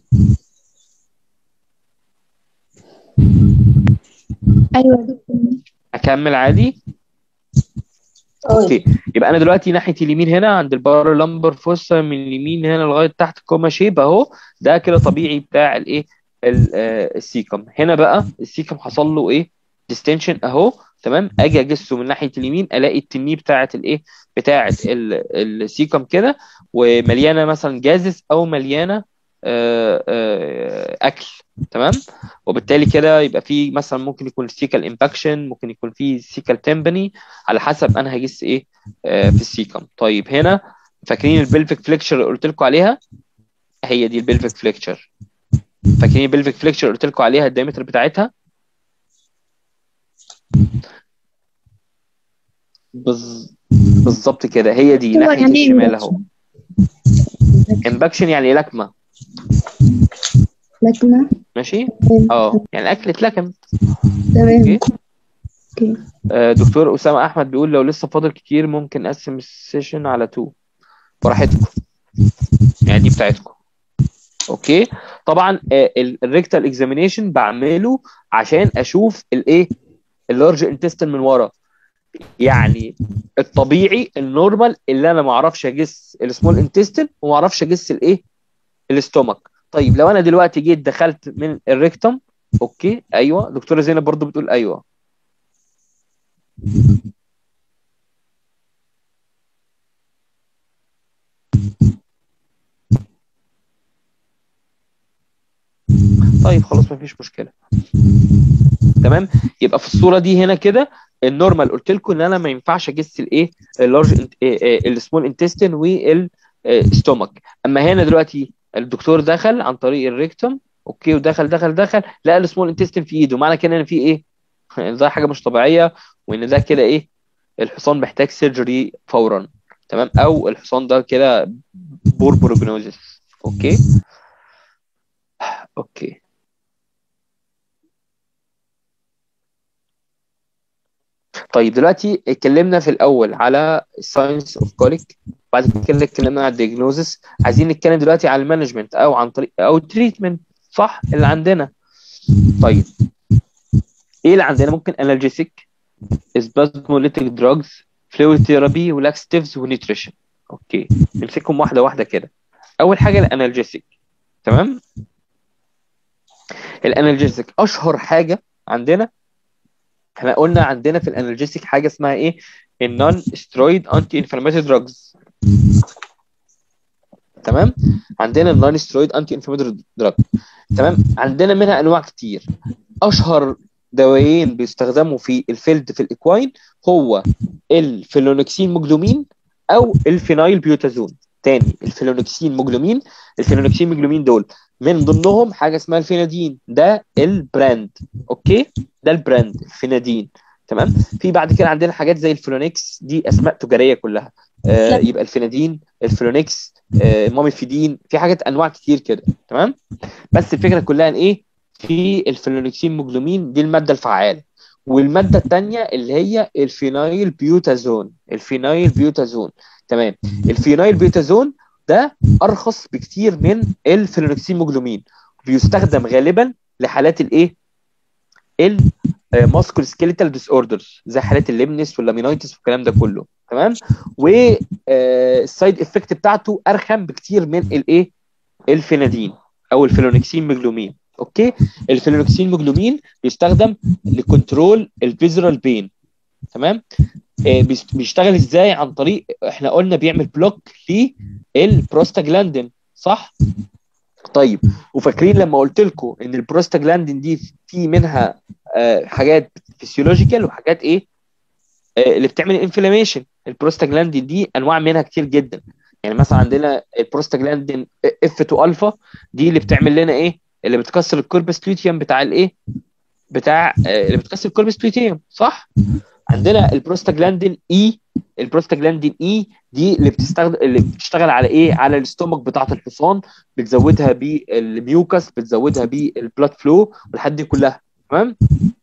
Speaker 3: ايوه يا دكتور
Speaker 1: اكمل عادي
Speaker 3: اه
Speaker 1: اوكي يبقى انا دلوقتي ناحيه اليمين هنا عند البار لامبر فوسا من اليمين هنا لغايه تحت كوما شيب اهو ده كده طبيعي بتاع الايه ال- آه، السيكم هنا بقى السيكم حصل له ايه ديستنشن اهو تمام اجي اجسه من ناحيه اليمين الاقي التنيه بتاعه الايه بتاعه ال- السيكم كده ومليانه مثلا جازس او مليانه آه، آه، اكل تمام وبالتالي كده يبقى في مثلا ممكن يكون سيكال امباكشن ممكن يكون في سيكال تمبني على حسب انا هجس ايه آه، في السيكم طيب هنا فاكرين البلفيك فليكشر اللي قلت لكم عليها هي دي البلفيك فليكشر فاكرين البلفيك فليكشر اللي قلت لكم عليها الدايمتر بتاعتها بز... بالظبط كده هي دي
Speaker 3: هو
Speaker 1: ناحيه
Speaker 3: يعني ايه
Speaker 1: الشمال اهو امباكشن يعني لكمه
Speaker 3: لكنة
Speaker 1: ماشي اه يعني الاكل اتلكم
Speaker 3: تمام
Speaker 1: اوكي
Speaker 3: اوكي
Speaker 1: آه، دكتور اسامه احمد بيقول لو لسه فاضل كتير ممكن نقسم السيشن على تو براحتكم يعني دي بتاعتكم اوكي طبعا الريكتال اكزامينيشن بعمله عشان اشوف الايه اللارج انتستين من ورا يعني الطبيعي النورمال اللي انا ما اعرفش اجس السمول انتستين وما اعرفش اجس الايه الاستومك طيب لو انا دلوقتي جيت دخلت من الريكتم اوكي ايوه دكتوره زينب برضو بتقول ايوه طيب خلاص مفيش مشكله تمام يبقى في الصوره دي هنا كده النورمال قلت لكم ان انا ما ينفعش اجس الايه اللارج السمول انتستين والاستومك اما هنا دلوقتي الدكتور دخل عن طريق الريكتوم اوكي ودخل دخل دخل لقى السمول انتستين في ايده معنى كده ان في ايه إن ده حاجه مش طبيعيه وان ده كده ايه الحصان محتاج سيرجري فورا تمام او الحصان ده كده بور بروجنوزيس اوكي اوكي طيب دلوقتي اتكلمنا في الاول على الساينس اوف كوليك بعد كده اتكلمنا على الدياجنوزس عايزين نتكلم دلوقتي على المانجمنت او عن طريق او التريتمنت صح اللي عندنا طيب ايه اللي عندنا ممكن انالجيسيك اسبازموليتيك دراجز فلويد ثيرابي ولاكستيفز ونيوتريشن اوكي نمسكهم واحده واحده كده اول حاجه الانالجيسيك تمام الانالجيسيك اشهر حاجه عندنا احنا قلنا عندنا في الانالجيسيك حاجه اسمها ايه النون سترويد انتي انفلاماتوري دراجز تمام عندنا النون سترويد انتي انفلاماتوري دراج تمام عندنا منها انواع كتير اشهر دوايين بيستخدموا في الفيلد في الاكواين هو الفيلونكسين مجلومين او الفينايل بيوتازون تاني الفيلونكسين مجلومين الفيلونكسين مجلومين دول من ضمنهم حاجه اسمها الفينادين ده البراند اوكي ده البراند الفينادين تمام في بعد كده عندنا حاجات زي الفلونكس دي اسماء تجاريه كلها آه يبقى الفينادين الفلونكس آه ماميفيدين في حاجات انواع كتير كده تمام بس الفكره كلها ان ايه في الفلونكسين مجلومين دي الماده الفعاله والماده الثانيه اللي هي الفينايل بيوتازون الفينايل بيوتازون تمام الفينايل بيوتازون ده ارخص بكتير من الفلونكسين مجلومين بيستخدم غالبا لحالات الايه الماسكول سكيليتال ديس اوردرز زي حالات الليمنس واللامينايتس والكلام ده كله تمام والسايد افكت بتاعته ارخم بكتير من الايه الفينادين او الفلونكسين مجلومين اوكي الفلونكسين مجلومين بيستخدم لكنترول الفيزرال بين تمام آه بيشتغل ازاي عن طريق احنا قلنا بيعمل بلوك للبروستاجلاندين صح طيب وفاكرين لما قلت لكم ان البروستاجلاندين دي في منها آه حاجات فيسيولوجيكال وحاجات ايه آه اللي بتعمل انفلاميشن البروستاجلاندين دي انواع منها كتير جدا يعني مثلا عندنا البروستاجلاندين اف 2 الفا دي اللي بتعمل لنا ايه اللي بتكسر الكوربس لوتيوم بتاع الايه بتاع آه اللي بتكسر الكوربس لوتيوم صح عندنا البروستاجلاندين اي البروستاجلاندين اي دي اللي بتستخدم اللي بتشتغل على ايه على الاستومك بتاعه الحصان بتزودها بالميوكس بتزودها بالبلاد فلو والحاجات دي كلها تمام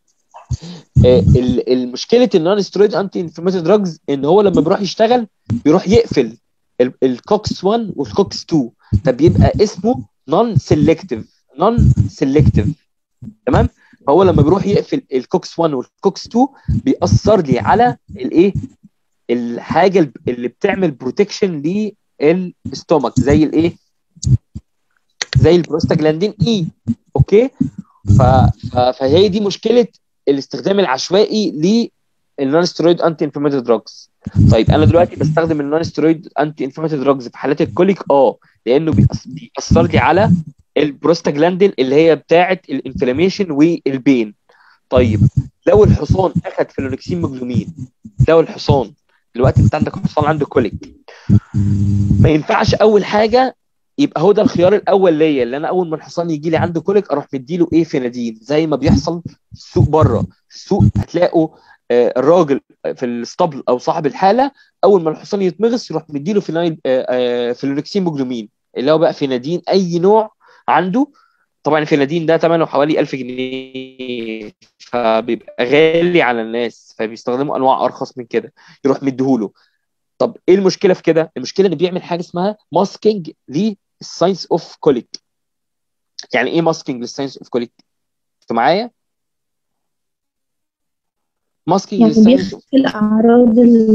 Speaker 1: آه المشكله النون سترويد انتي انفلاماتوري دراجز ان هو لما بيروح يشتغل بيروح يقفل الكوكس 1 والكوكس 2 فبيبقى اسمه نون سيلكتيف نون سيلكتيف تمام فهو لما بيروح يقفل الكوكس 1 والكوكس 2 بيأثر لي على الايه الحاجه اللي بتعمل بروتكشن للاستومك زي الايه زي البروستاجلاندين اي اوكي ف... ف... فهي دي مشكله الاستخدام العشوائي للنون ستيرويد انتي انفلاماتوري دراجز طيب انا دلوقتي بستخدم النون ستيرويد انتي انفلاماتوري دراجز في حالات الكوليك اه لانه بيأثر لي على البروستاجلاندين اللي هي بتاعه الانفلاميشن والبين طيب لو الحصان اخذ فلونكسين مجلومين لو الحصان دلوقتي انت عندك حصان عنده كوليك ما ينفعش اول حاجه يبقى هو ده الخيار الاول ليا اللي انا اول ما الحصان يجي لي عنده كوليك اروح مديله ايه فينادين زي ما بيحصل في السوق بره في السوق هتلاقوا آه الراجل في الاسطبل او صاحب الحاله اول ما الحصان يتمغص يروح مديله فينايل آه آه فلونكسين مجلومين اللي هو بقى فينادين اي نوع عنده طبعا الفينادين ده ثمنه حوالي 1000 جنيه فبيبقى غالي على الناس فبيستخدموا انواع ارخص من كده يروح مديهوله طب ايه المشكله في كده المشكله ان بيعمل حاجه اسمها ماسكينج للساينس اوف كوليك يعني ايه ماسكينج للساينس اوف كوليك انتوا معايا ماسكينج
Speaker 3: يعني
Speaker 1: للساينس
Speaker 3: بيخفي الأعراض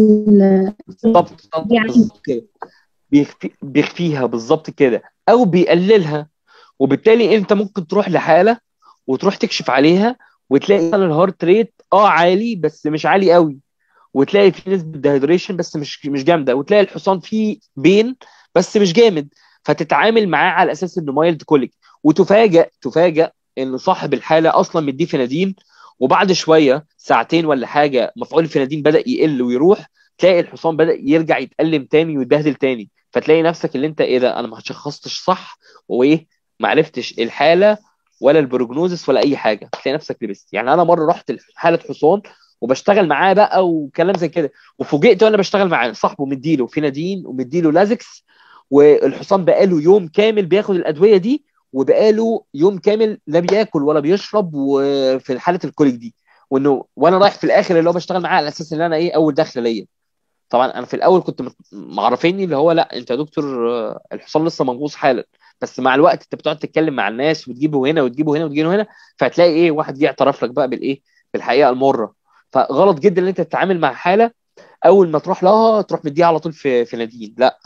Speaker 3: ال
Speaker 1: بالظبط بالظبط
Speaker 3: يعني
Speaker 1: بالظبط كده بيخفي بيخفيها بالظبط كده او بيقللها وبالتالي انت ممكن تروح لحاله وتروح تكشف عليها وتلاقي مثلا الهارت ريت اه عالي بس مش عالي قوي وتلاقي في نسبه دهيدريشن بس مش مش جامده وتلاقي الحصان فيه بين بس مش جامد فتتعامل معاه على اساس انه مايلد كوليك وتفاجئ تفاجئ ان صاحب الحاله اصلا مديه فنادين وبعد شويه ساعتين ولا حاجه مفعول الفنادين بدا يقل ويروح تلاقي الحصان بدا يرجع يتألم تاني ويتبهدل تاني فتلاقي نفسك اللي انت ايه ده انا ما شخصتش صح وايه ما عرفتش الحاله ولا البروجنوزس ولا اي حاجه تلاقي نفسك لبست يعني انا مره رحت لحاله حصان وبشتغل معاه بقى وكلام زي كده وفوجئت وانا بشتغل معاه صاحبه مديله فينادين ومديله لازكس والحصان بقاله يوم كامل بياخد الادويه دي وبقاله يوم كامل لا بياكل ولا بيشرب وفي حاله الكوليك دي وانه وانا رايح في الاخر اللي هو بشتغل معاه على اساس ان انا ايه اول دخله ليا طبعا انا في الاول كنت مت- معرفيني اللي هو لا انت يا دكتور آه، الحصان لسه منقوص حالا بس مع الوقت انت بتقعد تتكلم مع الناس وتجيبه هنا وتجيبه هنا وتجيبه هنا فهتلاقي ايه واحد جه اعترف لك بقى بالايه بالحقيقه المره فغلط جدا ان انت تتعامل مع حاله اول ما تروح لها تروح مديها على طول في في نادين لا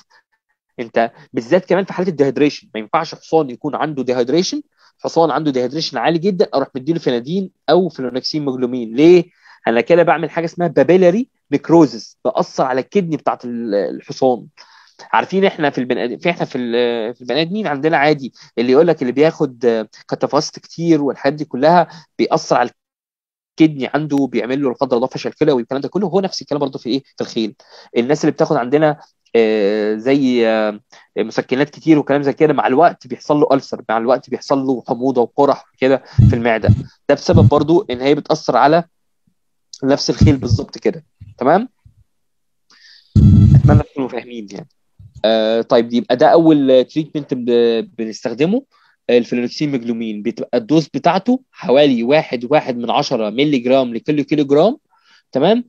Speaker 1: انت بالذات كمان في حاله الديهيدريشن ما ينفعش حصان يكون عنده ديهيدريشن حصان عنده ديهيدريشن عالي جدا اروح مديله فينادين او فلونكسين مجلومين ليه انا كده بعمل حاجه اسمها بابيلاري نيكروزس باثر على الكدني بتاعت ال- الحصان عارفين احنا في البني ادم في احنا في ال- في البني ادمين عندنا عادي اللي يقول لك اللي بياخد كتافاست كتير والحاجات دي كلها بيأثر على الكدني عنده بيعمل له لا قدر الله فشل كلوي والكلام ده كله هو نفس الكلام برضه في ايه في الخيل الناس اللي بتاخد عندنا آه، زي آه، مسكنات كتير وكلام زي كده مع الوقت بيحصل له ألسر مع الوقت بيحصل له حموضه وقرح كده في المعده ده بسبب برضه ان هي بتأثر على نفس الخيل بالظبط كده تمام اتمنى تكونوا فاهمين يعني آه طيب يبقى ده اول تريتمنت بنستخدمه آه، الفلونكسين مجلومين بتبقى الدوز بتاعته حوالي واحد واحد من عشرة مللي جرام لكل كيلو جرام تمام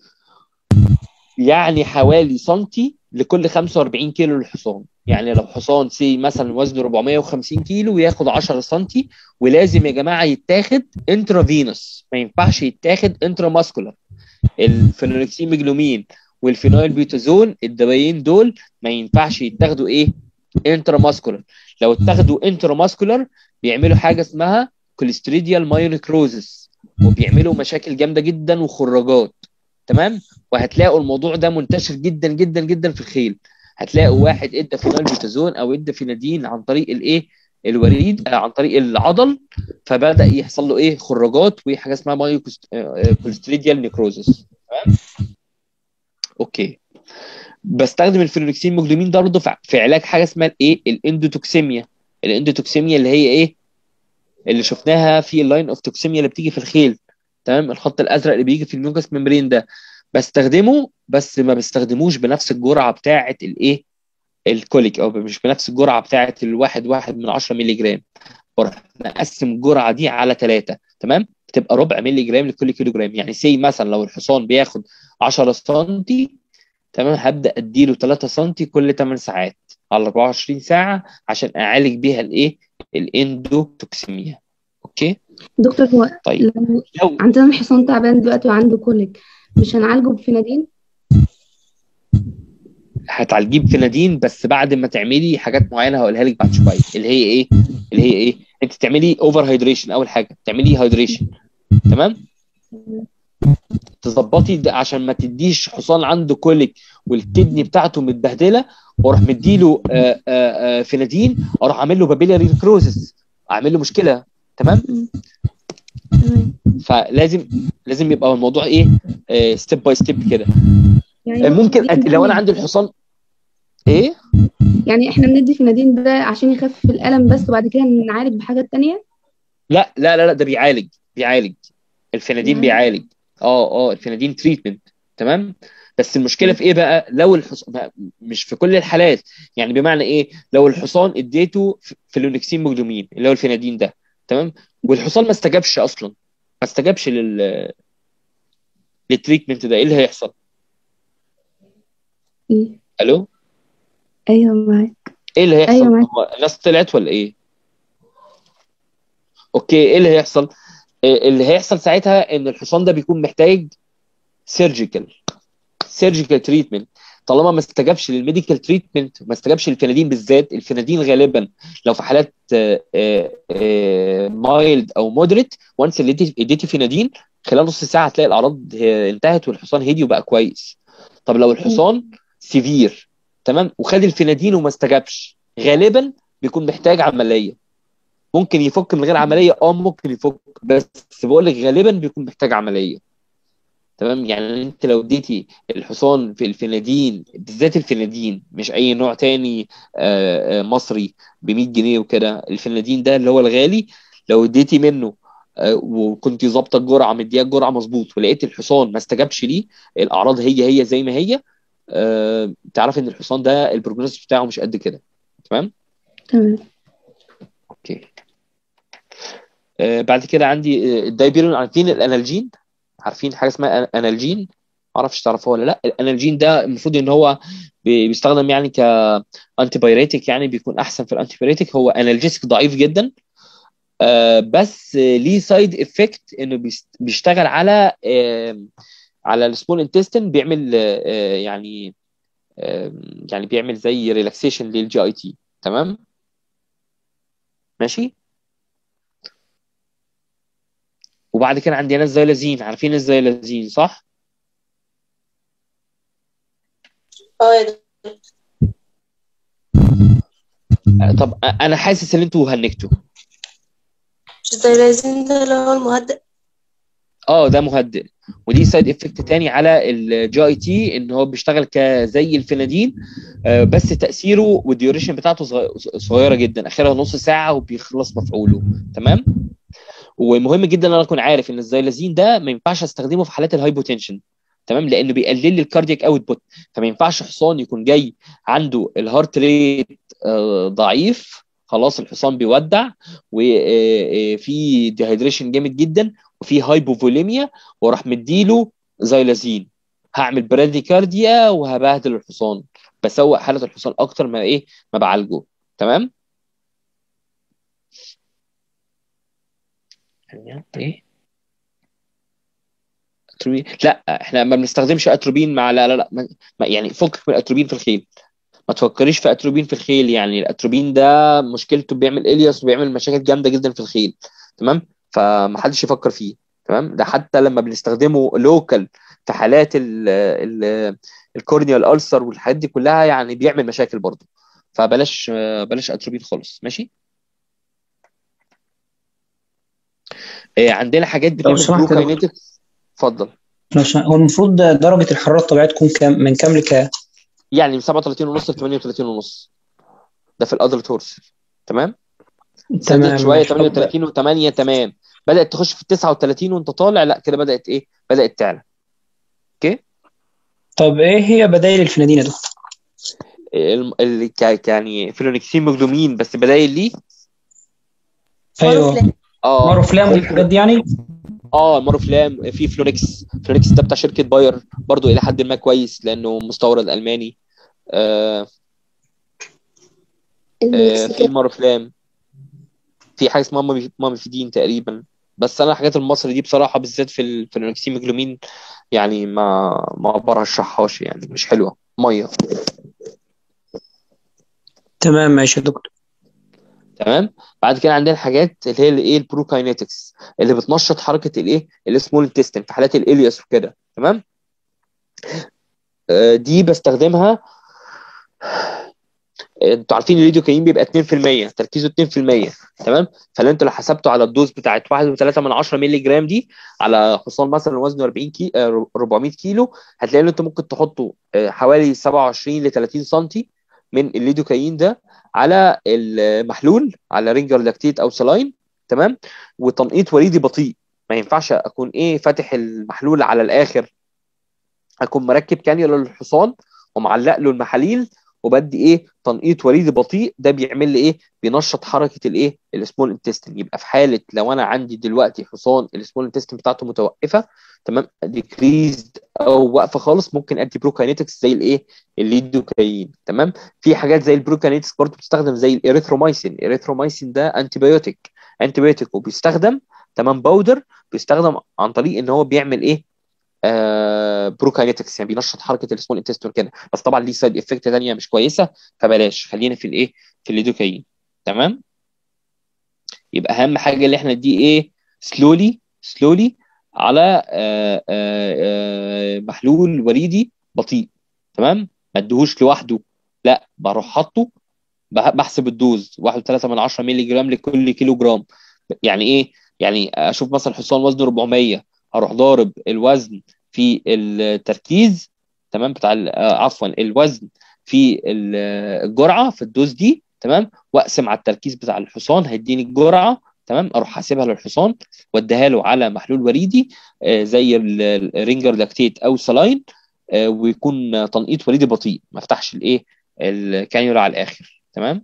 Speaker 1: يعني حوالي سنتي لكل 45 كيلو للحصان يعني لو حصان سي مثلا وزنه 450 كيلو وياخد 10 سنتي ولازم يا جماعه يتاخد انترافينوس ما ينفعش يتاخد انترا ماسكولار الفينولكسين مجلومين والفينويل بيوتازون الدوايين دول ما ينفعش يتاخدوا ايه انترا ماسكولار لو اتاخدوا انترا ماسكولار بيعملوا حاجه اسمها كوليستريديال مايونيكروزس وبيعملوا مشاكل جامده جدا وخراجات تمام وهتلاقوا الموضوع ده منتشر جدا جدا جدا في الخيل هتلاقوا واحد ادى فينول بيوتازون او ادى فينادين عن طريق الايه الوريد آه، عن طريق العضل فبدا يحصل له ايه خراجات وحاجه اسمها مايو كوليستريديال نيكروزس تمام اوكي بستخدم الفينولكسين مجلومين ده برضه في في علاج حاجه اسمها الايه الاندوتوكسيميا الاندوتوكسيميا اللي هي ايه اللي شفناها في اللاين اوف توكسيميا اللي بتيجي في الخيل تمام الخط الازرق اللي بيجي في الميوكس ممبرين ده بستخدمه بس ما بستخدموش بنفس الجرعه بتاعه الايه الكوليك او مش بنفس الجرعه بتاعه الواحد واحد من 10 مللي جرام بروح مقسم الجرعه دي على ثلاثه تمام بتبقى ربع مللي جرام لكل كيلو جرام يعني سي مثلا لو الحصان بياخد 10 سم تمام هبدا اديله 3 سم كل 8 ساعات على 24 ساعه عشان اعالج بيها الايه الاندوتوكسيميا اوكي
Speaker 3: دكتور هو
Speaker 1: طيب
Speaker 3: لو
Speaker 1: لو
Speaker 3: عندنا الحصان تعبان دلوقتي وعنده كوليك مش هنعالجه بفينادين
Speaker 1: هتعالجيه بفينادين بس بعد ما تعملي حاجات معينه هقولها لك بعد شويه اللي هي ايه اللي هي ايه انت تعملي اوفر هيدريشن اول حاجه تعملي هيدريشن تمام تظبطي ده عشان ما تديش حصان عنده كوليك والكدني بتاعته متبهدله واروح مديله آه، آه، آه، فينادين اروح اعمل له بابيلاري كروزس اعمل له مشكله تمام
Speaker 3: تمام
Speaker 1: فلازم لازم يبقى الموضوع ايه ستيب باي ستيب كده
Speaker 3: يعني
Speaker 1: آه، ممكن
Speaker 3: بندي
Speaker 1: أد- لو انا
Speaker 3: فينادين-
Speaker 1: عندي الحصان ايه
Speaker 3: يعني احنا بندي فينادين ده عشان يخفف الألم بس وبعد كده نعالج بحاجات تانية
Speaker 1: لا لا لا لا ده بيعالج بيعالج الفينادين
Speaker 3: بيعالج؟
Speaker 1: بيعالج اه اه الفينادين تريتمنت تمام بس المشكله في ايه بقى لو الحصان مش في كل الحالات يعني بمعنى ايه لو الحصان اديته ف- فلونكسين مجلومين اللي هو الفينادين ده تمام والحصان ما استجابش اصلا ما استجابش لل للتريتمنت ده ايه اللي هيحصل
Speaker 3: ايه
Speaker 1: الو
Speaker 3: ايوه معاك
Speaker 1: ايه اللي هيحصل
Speaker 3: أيوة معاك.
Speaker 1: هو الناس طلعت ولا ايه اوكي ايه اللي هيحصل إيه اللي هيحصل ساعتها ان الحصان ده بيكون محتاج سيرجيكال سيرجيكال تريتمنت طالما ما استجابش للميديكال تريتمنت ما استجابش للفنادين بالذات الفنادين غالبا لو في حالات مايلد او مودريت وانس اللي اديتي اديتي فنادين خلال نص ساعه هتلاقي الاعراض هي- انتهت والحصان هدي وبقى كويس طب لو الحصان سيفير تمام وخد الفنادين وما استجابش غالبا بيكون محتاج عمليه ممكن يفك من غير عمليه اه ممكن يفك بس بقول لك غالبا بيكون محتاج عمليه تمام يعني انت لو اديتي الحصان في الفنادين بالذات الفنادين مش اي نوع تاني آه، آه، مصري ب 100 جنيه وكده الفنادين ده اللي هو الغالي لو اديتي منه آه، وكنت ظابطه الجرعه مديها الجرعه مظبوط ولقيت الحصان ما استجابش ليه الاعراض هي هي زي ما هي آه، تعرف ان الحصان ده البروجنوز بتاعه مش قد كده تمام
Speaker 3: تمام
Speaker 1: اوكي آه، بعد كده عندي آه، الدايبيرون عارفين الانالجين عارفين حاجه اسمها انالجين معرفش تعرفوها ولا لا الانالجين ده المفروض ان هو بي- بيستخدم يعني كانتي بايريتك يعني بيكون احسن في الانتي بايريتك هو انالجيسك ضعيف جدا آه، بس آه، ليه سايد افكت انه بيست- بيشتغل على آه، على السمول انتستين بيعمل آه، آه، يعني آه، يعني بيعمل زي ريلاكسيشن للجي اي تي تمام ماشي وبعد كده عندي انا الزيلازين عارفين الزيلازين صح
Speaker 6: اه يا دكتور.
Speaker 1: آه، طب آه، انا حاسس ان انتوا هنكتوا
Speaker 6: مش الزيلازين ده اللي هو المهدئ
Speaker 1: اه ده مهدئ ودي سايد افكت تاني على الجي اي تي ان هو بيشتغل كزي الفنادين آه، بس تاثيره والديوريشن بتاعته صغ- صغيره جدا اخرها نص ساعه وبيخلص مفعوله تمام ومهم جدا ان انا اكون عارف ان الزيلازين ده ما ينفعش استخدمه في حالات الهايبوتنشن تمام لانه بيقلل لي الكاردياك اوت بوت فما ينفعش حصان يكون جاي عنده الهارت ريت آه، ضعيف خلاص الحصان بيودع وفي ديهايدريشن جامد جدا وفي هايبوفوليميا وراح مديله زيلازين هعمل براديكارديا وهبهدل الحصان بسوق حاله الحصان اكتر ما ايه ما بعالجه تمام يعني ايه اتروبين لا احنا ما بنستخدمش اتروبين مع لا لا لا ما ما- يعني فكك من الاتروبين في الخيل ما تفكريش في اتروبين في الخيل يعني الاتروبين ده مشكلته بيعمل الياس وبيعمل مشاكل جامده جدا في الخيل تمام فما حدش يفكر فيه تمام ده حتى لما بنستخدمه لوكال في حالات ال ال الكورنيال الالسر والحاجات دي كلها يعني بيعمل مشاكل برضه فبلاش بلاش اتروبين خالص ماشي إيه، عندنا حاجات بتعمل
Speaker 2: سمحت يا دكتور.
Speaker 1: بروكاينيتكس اتفضل
Speaker 2: لو سمحت، هو المفروض درجة الحرارة الطبيعية تكون كام من كام لكام؟
Speaker 1: يعني من 37 ونص ل 38 ونص ده في الادلت هورس تمام
Speaker 2: تمام
Speaker 1: زادت شويه
Speaker 2: ماشي.
Speaker 1: 38 و8 تمام بدات تخش في 39 وانت طالع لا كده بدات ايه بدات تعلى
Speaker 2: طب ايه هي بدائل الفنادين يا دكتور؟
Speaker 1: الم- اللي ك- يعني فلونكسين مجدومين بس بدايل ليه
Speaker 2: ايوه
Speaker 6: ماروفلام.
Speaker 1: اه
Speaker 2: ماروفلام والحاجات دي يعني؟
Speaker 1: اه الماروفلام في فلونكس فلونكس ده بتاع شركه باير برضو الى حد ما كويس لانه مستورد الماني آه آه في
Speaker 3: المكسيكان
Speaker 1: الماروفلام في حاجه اسمها مامي ماميفيدين تقريبا بس انا الحاجات المصري دي بصراحه بالذات في الفلونكسين مجلومين يعني ما ما برشحهاش يعني مش حلوه ميه
Speaker 2: تمام ماشي يا دكتور
Speaker 1: تمام بعد كده عندنا حاجات اللي هي الايه البروكاينetics اللي بتنشط حركه الايه السمول انتستين في حالات الالياس وكده تمام آه، دي بستخدمها انتوا عارفين الليدوكاين بيبقى 2% تركيزه 2% تمام فلو انتوا لو حسبتوا على الدوز بتاعت 1.3 من 10 مللي جرام دي على حصان مثلا وزنه 40 كي آه، 400 كيلو هتلاقي ان انتوا ممكن تحطوا آه، حوالي 27 ل 30 سم من الليدوكاين ده على المحلول على رينجر لاكتيت او سلاين تمام وتنقيط وريدي بطيء ما ينفعش اكون ايه فاتح المحلول على الاخر اكون مركب كانيولا للحصان ومعلق له المحاليل وبدي ايه تنقيط وريدي بطيء ده بيعمل لي ايه بينشط حركه الايه السمول انتستين يبقى في حاله لو انا عندي دلوقتي حصان السمول انتستين بتاعته متوقفه تمام ديكريزد او واقفه خالص ممكن ادي بروكاينيتكس زي الايه الليدوكاين تمام في حاجات زي البروكاينيتكس برضه بتستخدم زي الاريثرومايسين الاريثرومايسين ده انتي بايوتيك انتيبيوتيك وبيستخدم تمام باودر بيستخدم عن طريق ان هو بيعمل ايه آه بروكاينيتكس يعني بينشط حركه السمول انتستين كده بس طبعا ليه سايد افكت ثانيه مش كويسه فبلاش خلينا في الايه في الليدوكاين تمام يبقى اهم حاجه اللي احنا دي ايه سلولي سلولي على آه آه آه محلول وريدي بطيء تمام ما اديهوش لوحده لا بروح حاطه بح- بحسب الدوز 1.3 من 10 مللي جرام لكل كيلو جرام يعني ايه يعني اشوف مثلا حصان وزنه 400 اروح ضارب الوزن في التركيز تمام بتاع ال- آه، عفوا الوزن في ال- الجرعه في الدوز دي تمام واقسم على التركيز بتاع الحصان هيديني الجرعه تمام اروح حاسبها للحصان واديها له على محلول وريدي آه، زي ال- الرينجر لاكتيت او سلاين آه، ويكون تنقيط وريدي بطيء ما افتحش الايه الكانيولا على الاخر تمام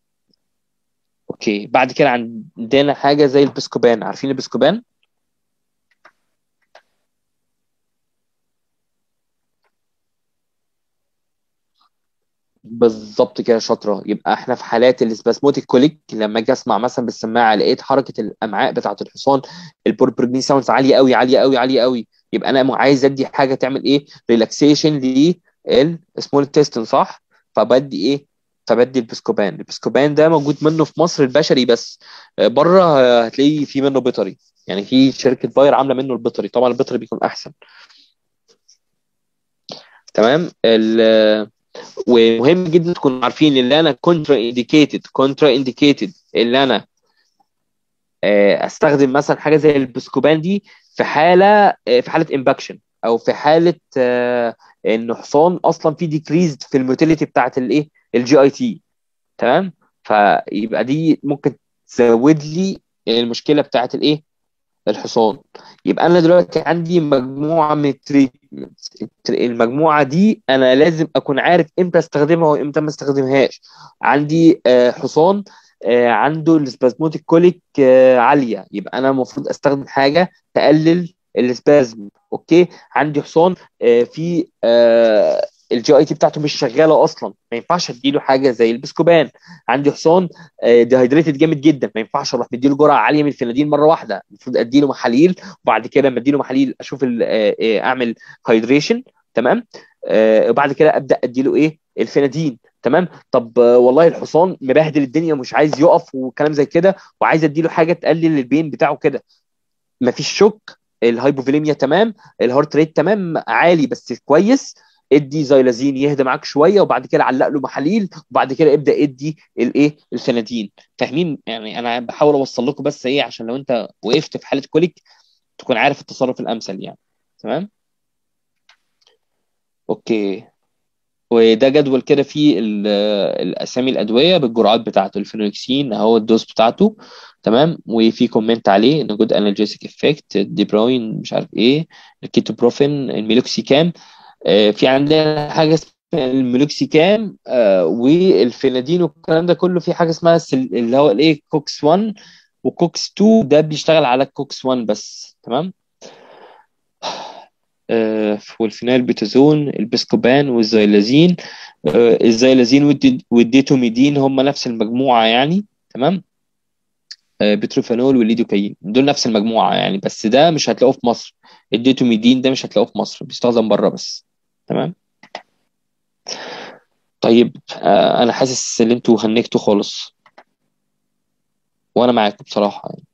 Speaker 1: اوكي بعد كده عندنا حاجه زي البسكوبان عارفين البسكوبان بالظبط كده شاطره يبقى احنا في حالات الاسباسموتيك كوليك لما اجي اسمع مثلا بالسماعه لقيت حركه الامعاء بتاعه الحصان البوربرجني ساوندز عاليه قوي عاليه قوي عاليه قوي يبقى انا عايز ادي حاجه تعمل ايه ريلاكسيشن للسمول تيستن صح فبدي ايه فبدي البسكوبان البسكوبان ده موجود منه في مصر البشري بس آه، بره آه، هتلاقي في منه بيطري يعني في شركه باير عامله منه البيطري طبعا البيطري بيكون احسن تمام ال- ومهم جدا تكونوا عارفين اللي انا كونترا انديكيتد كونترا انديكيتد اللي انا آه، استخدم مثلا حاجه زي البسكوبان دي في حاله آه، في حاله امباكشن او في حاله آه، ان حصان اصلا في ديكريز في الموتيليتي بتاعت الايه الجي اي تي تمام فيبقى دي ممكن تزود لي المشكله بتاعت الايه الحصان يبقى انا دلوقتي عندي مجموعه من التريتمنت المجموعه دي انا لازم اكون عارف امتى استخدمها وامتى ما استخدمهاش عندي آه، حصان آه، عنده السبازموتيك كوليك آه، عاليه يبقى انا المفروض استخدم حاجه تقلل السبازم اوكي عندي حصان آه، في الجي اي تي بتاعته مش شغاله اصلا ما ينفعش اديله حاجه زي البسكوبان عندي حصان ديهايدريتد جامد جدا ما ينفعش اروح مديله جرعه عاليه من الفنادين مره واحده المفروض اديله محاليل وبعد كده لما اديله محاليل اشوف ال- آه، آه، اعمل هايدريشن تمام آه، وبعد كده ابدا اديله ايه الفنادين تمام طب آه، والله الحصان مبهدل الدنيا ومش عايز يقف وكلام زي كده وعايز اديله حاجه تقلل البين بتاعه كده مفيش شك الهايبوفوليميا تمام الهارت ريت تمام عالي بس كويس ادي زايلازين يهدى معاك شويه وبعد كده علق له محاليل وبعد كده ابدا ادي الايه الفنادين فاهمين يعني انا بحاول اوصل لكم بس ايه عشان لو انت وقفت في حاله كوليك تكون عارف التصرف الامثل يعني تمام اوكي وده جدول كده فيه ال- الاسامي الادويه بالجرعات بتاعته الفينوكسين اهو الدوز بتاعته تمام وفي كومنت عليه ان جود انالجيسيك افكت دي بروين مش عارف ايه الكيتوبروفين الميلوكسيكام آه، في عندنا حاجه اسمها الميلوكسيكام آه، والفينادين والكلام ده كله في حاجه اسمها سل- اللي هو الايه كوكس 1 وكوكس 2 ده بيشتغل على كوكس 1 بس تمام آه، والفينال بيتازون البسكوبان والزيلازين آه، الزيلازين والدي- والديتوميدين هم نفس المجموعة يعني تمام آه، بتروفانول والليدوكاين دول نفس المجموعة يعني بس ده مش هتلاقوه في مصر الديتوميدين ده مش هتلاقوه في مصر بيستخدم بره بس تمام طيب آه، انا حاسس ان انتوا هنكتوا خالص وانا معاكم بصراحة يعني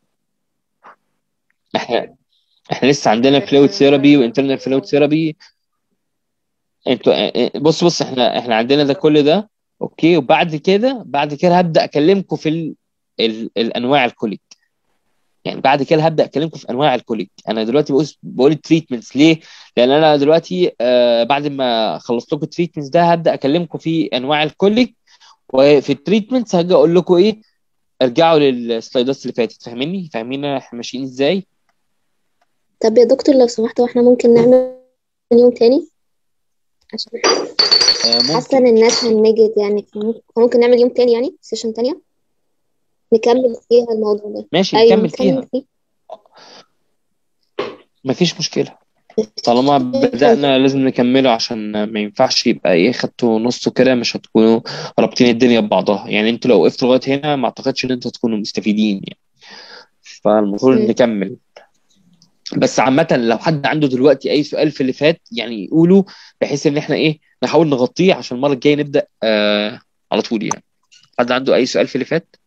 Speaker 1: احنا احنا لسه عندنا فلويد ثيرابي وانترنال فلويد ثيرابي انتوا اه، اه، بص بص احنا احنا عندنا ده كل ده اوكي وبعد كده بعد كده هبدا اكلمكم في ال ال الانواع الكوليك يعني بعد كده هبدا اكلمكم في انواع الكوليك انا دلوقتي بقول بقول التريتمنتس ليه لان انا دلوقتي آه بعد ما خلصت لكم التريتمنتس ده هبدا اكلمكم في انواع الكوليك وفي التريتمنتس هاجي اقول لكم ايه ارجعوا للسلايدات اللي فاتت فاهميني فاهمين احنا ماشيين ازاي
Speaker 6: طب يا دكتور لو سمحت واحنا ممكن نعمل يوم تاني عشان
Speaker 1: آه
Speaker 6: حاسة
Speaker 1: ممكن
Speaker 6: ان الناس هنجد يعني ممكن نعمل يوم تاني يعني سيشن تانية نكمل فيها الموضوع ده
Speaker 1: ماشي
Speaker 6: ايوه
Speaker 1: نكمل فيها
Speaker 6: نكمل فيه
Speaker 1: مفيش مشكله طالما بدأنا لازم نكمله عشان ما ينفعش يبقى ايه خدتوا نصه كده مش هتكونوا رابطين الدنيا ببعضها يعني انتوا لو وقفتوا لغاية هنا ما اعتقدش ان انتوا هتكونوا مستفيدين يعني فالمفروض
Speaker 3: مم.
Speaker 1: نكمل بس عامة لو حد عنده دلوقتي أي سؤال في اللي فات يعني يقولوا بحيث إن إحنا إيه نحاول نغطيه عشان المرة الجاية نبدأ آه على طول يعني حد عنده أي سؤال في اللي فات؟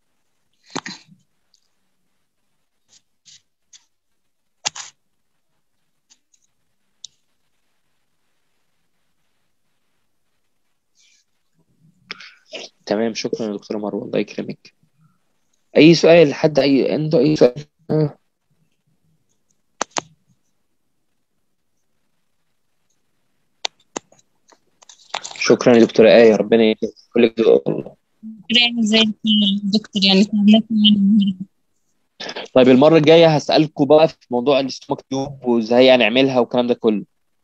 Speaker 1: تمام شكرا يا دكتورة مروة الله يكرمك أي سؤال حد أي عنده أي سؤال؟ آه. شكرا يا دكتورة آية ربنا يكرمك كل جزاك الله
Speaker 7: يعني زي الدكتور يعني تعبنا كمان
Speaker 1: طيب المرة الجاية هسألكوا بقى في موضوع الاستومك تيوب وازاي هنعملها والكلام ده كله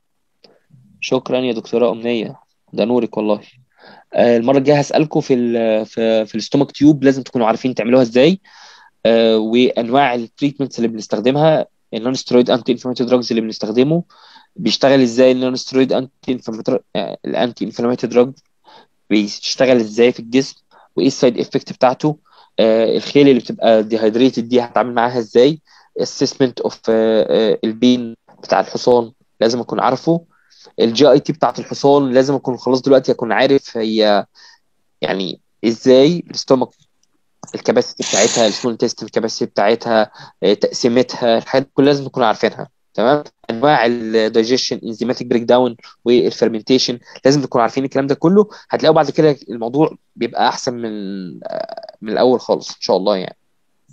Speaker 1: شكرا يا دكتورة أمنية ده نورك والله آه، المرة الجاية هسألكوا في ال في في الاستومك تيوب لازم تكونوا عارفين تعملوها ازاي آه، وأنواع التريتمنتس اللي بنستخدمها النون سترويد انتي انفلاماتوري دراجز اللي بنستخدمه بيشتغل ازاي النون سترويد انتي انفلاماتوري الانتي انفلاماتوري دراج بيشتغل ازاي في الجسم وايه السايد افكت بتاعته آه، الخيل اللي بتبقى ديهايدريتد دي هتعامل معاها ازاي اسسمنت اوف البين بتاع الحصان لازم اكون عارفه الجي اي تي بتاعت الحصان لازم اكون خلاص دلوقتي اكون عارف هي يعني ازاي الاستومك الكباسيتي بتاعتها السمول تيست الكباسيتي بتاعتها آه، تقسيمتها الحاجات دي كلها لازم نكون عارفينها تمام انواع الدايجيشن انزيماتيك بريك داون والفرمنتيشن لازم نكون عارفين الكلام ده كله هتلاقوا بعد كده الموضوع بيبقى احسن من آه، من الاول خالص ان شاء الله يعني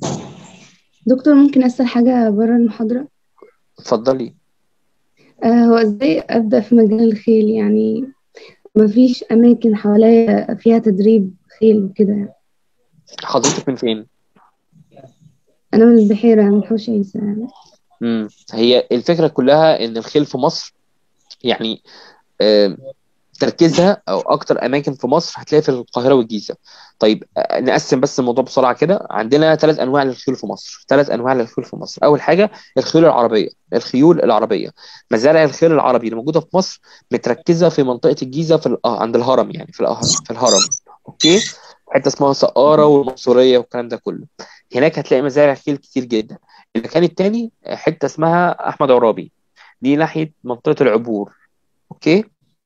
Speaker 3: دكتور ممكن أسأل حاجة بره المحاضرة
Speaker 1: اتفضلي
Speaker 3: آه هو إزاي أبدأ في مجال الخيل يعني مفيش أماكن حواليا فيها تدريب خيل وكده يعني.
Speaker 1: حضرتك من فين
Speaker 3: أنا من البحيرة من حوش عيسى يعني.
Speaker 1: امم هي الفكره كلها ان الخيل في مصر يعني آه، تركيزها او اكتر اماكن في مصر هتلاقي في القاهره والجيزه طيب آه، نقسم بس الموضوع بسرعه كده عندنا ثلاث انواع للخيول في مصر ثلاث انواع للخيول في مصر اول حاجه الخيول العربيه الخيول العربيه مزارع الخيل العربي اللي موجوده في مصر متركزه في منطقه الجيزه في ال- آه، عند الهرم يعني في الهرم في الهرم اوكي حته اسمها سقاره والمنصوريه والكلام ده كله هناك هتلاقي مزارع خيل كتير جدا المكان التاني آه، حته اسمها احمد عرابي دي ناحيه منطقه العبور اوكي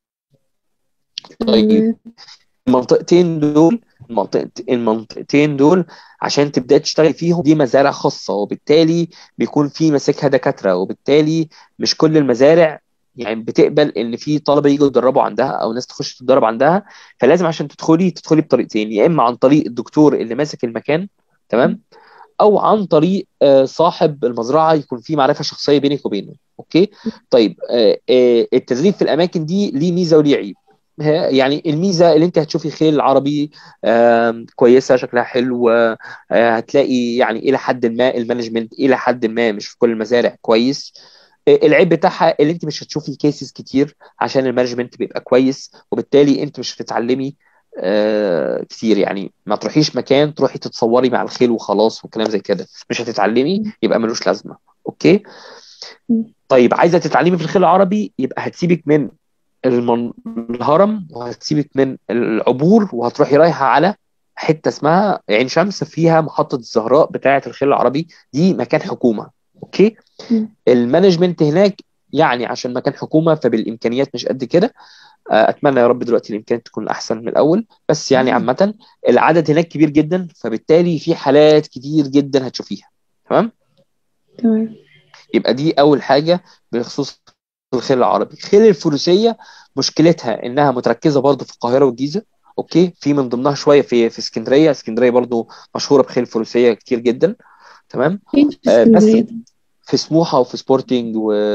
Speaker 1: طيب
Speaker 3: تمام.
Speaker 1: المنطقتين دول المنطقة المنطقتين دول عشان تبدأ تشتغل فيهم دي مزارع خاصة وبالتالي بيكون في ماسكها دكاترة وبالتالي مش كل المزارع يعني بتقبل ان في طلبة يجوا يتدربوا عندها او ناس تخش تتدرب عندها فلازم عشان تدخلي تدخلي بطريقتين يا اما عن طريق الدكتور اللي ماسك المكان تمام او عن طريق آه، صاحب المزرعة يكون في معرفة شخصية بينك وبينه اوكي طيب آه، آه، التدريب في الاماكن دي ليه ميزة وليه عيب ها- يعني الميزه اللي انت هتشوفي خيل عربي آم، كويسه شكلها حلو آه، هتلاقي يعني الى حد ما المانجمنت الى حد ما مش في كل المزارع كويس آه، العيب بتاعها اللي انت مش هتشوفي كيسز كتير عشان المانجمنت بيبقى كويس وبالتالي انت مش هتتعلمي آه، كتير يعني ما تروحيش مكان تروحي تتصوري مع الخيل وخلاص وكلام زي كده مش هتتعلمي يبقى ملوش لازمه اوكي طيب عايزه تتعلمي في الخيل العربي يبقى هتسيبك من المن... الهرم وهتسيبك من العبور وهتروحي رايحه على حته اسمها عين شمس فيها محطه الزهراء بتاعه الخيل العربي دي مكان حكومه اوكي
Speaker 3: مم.
Speaker 1: المانجمنت هناك يعني عشان مكان حكومه فبالامكانيات مش قد كده آه، اتمنى يا رب دلوقتي الامكانيات تكون احسن من الاول بس يعني عامه العدد هناك كبير جدا فبالتالي في حالات كتير جدا هتشوفيها تمام
Speaker 3: تمام
Speaker 1: يبقى دي اول حاجه بخصوص الخيل العربي الخيل الفروسيه مشكلتها انها متركزه برضو في القاهره والجيزه اوكي في من ضمنها شويه في في اسكندريه اسكندريه برضو مشهوره بخيل فروسيه كتير جدا تمام
Speaker 3: فين في
Speaker 1: آه، بس
Speaker 3: اسكندرية
Speaker 1: في سموحه وفي سبورتنج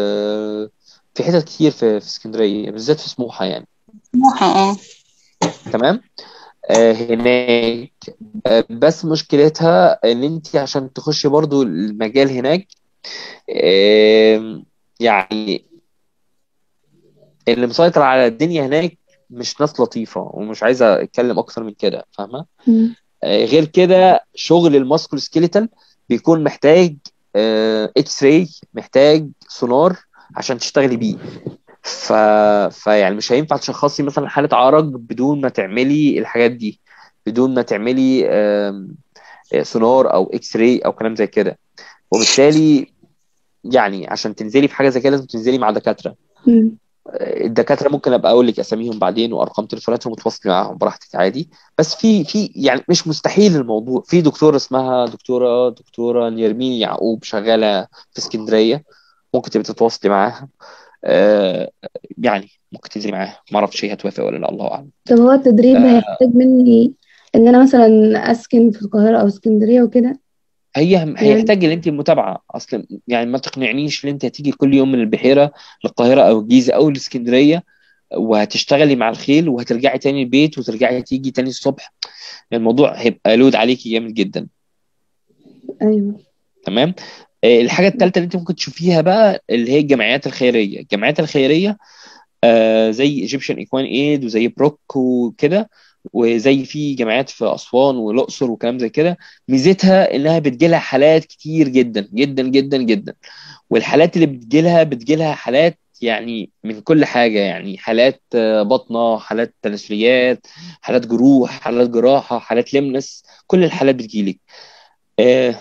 Speaker 1: وفي حتت كتير في في اسكندريه بالذات في سموحه يعني
Speaker 7: سموحة اه
Speaker 1: تمام آه، هناك آه، بس مشكلتها ان انت عشان تخشي برضو المجال هناك آم، يعني اللي مسيطر على الدنيا هناك مش ناس لطيفة ومش عايزة اتكلم اكتر من كده فاهمة
Speaker 3: مم.
Speaker 1: آه، غير كده شغل الماسكول سكيليتال بيكون محتاج اكس راي محتاج سونار عشان تشتغلي بيه ف... فيعني مش هينفع تشخصي مثلا حالة عرج بدون ما تعملي الحاجات دي بدون ما تعملي آم، سونار او اكس راي او كلام زي كده وبالتالي يعني عشان تنزلي في حاجه زي كده لازم تنزلي مع دكاتره
Speaker 3: مم.
Speaker 1: الدكاتره ممكن ابقى اقول لك اساميهم بعدين وارقام تليفوناتهم وتواصلي معاهم براحتك عادي بس في في يعني مش مستحيل الموضوع في دكتوره اسمها دكتوره دكتوره نيرمين يعقوب شغاله في اسكندريه ممكن تبقي تتواصلي معاها آه يعني ممكن تنزلي معاها ما اعرفش هي هتوافق ولا لا الله اعلم
Speaker 3: طب هو التدريب هيحتاج مني ان انا مثلا اسكن في القاهرة او اسكندرية وكده
Speaker 1: هي
Speaker 3: يعني
Speaker 1: هيحتاج ان انت متابعه اصلا يعني ما تقنعنيش ان انت هتيجي كل يوم من البحيره للقاهره او الجيزه او الاسكندريه وهتشتغلي مع الخيل وهترجعي تاني البيت وترجعي تيجي تاني الصبح الموضوع هيبقى لود عليكي جامد جدا
Speaker 3: ايوه
Speaker 1: تمام آه، الحاجه الثالثه اللي انت ممكن تشوفيها بقى اللي هي الجمعيات الخيريه الجمعيات الخيريه آه، زي ايجيبشن ايكوان ايد وزي بروك وكده وزي في جمعيات في اسوان والاقصر وكلام زي كده ميزتها انها بتجيلها حالات كتير جدا جدا جدا جدا والحالات اللي بتجيلها بتجيلها حالات يعني من كل حاجة يعني حالات آه، بطنة حالات تناسليات حالات جروح حالات جراحة حالات لمنس كل الحالات بتجيلك آه،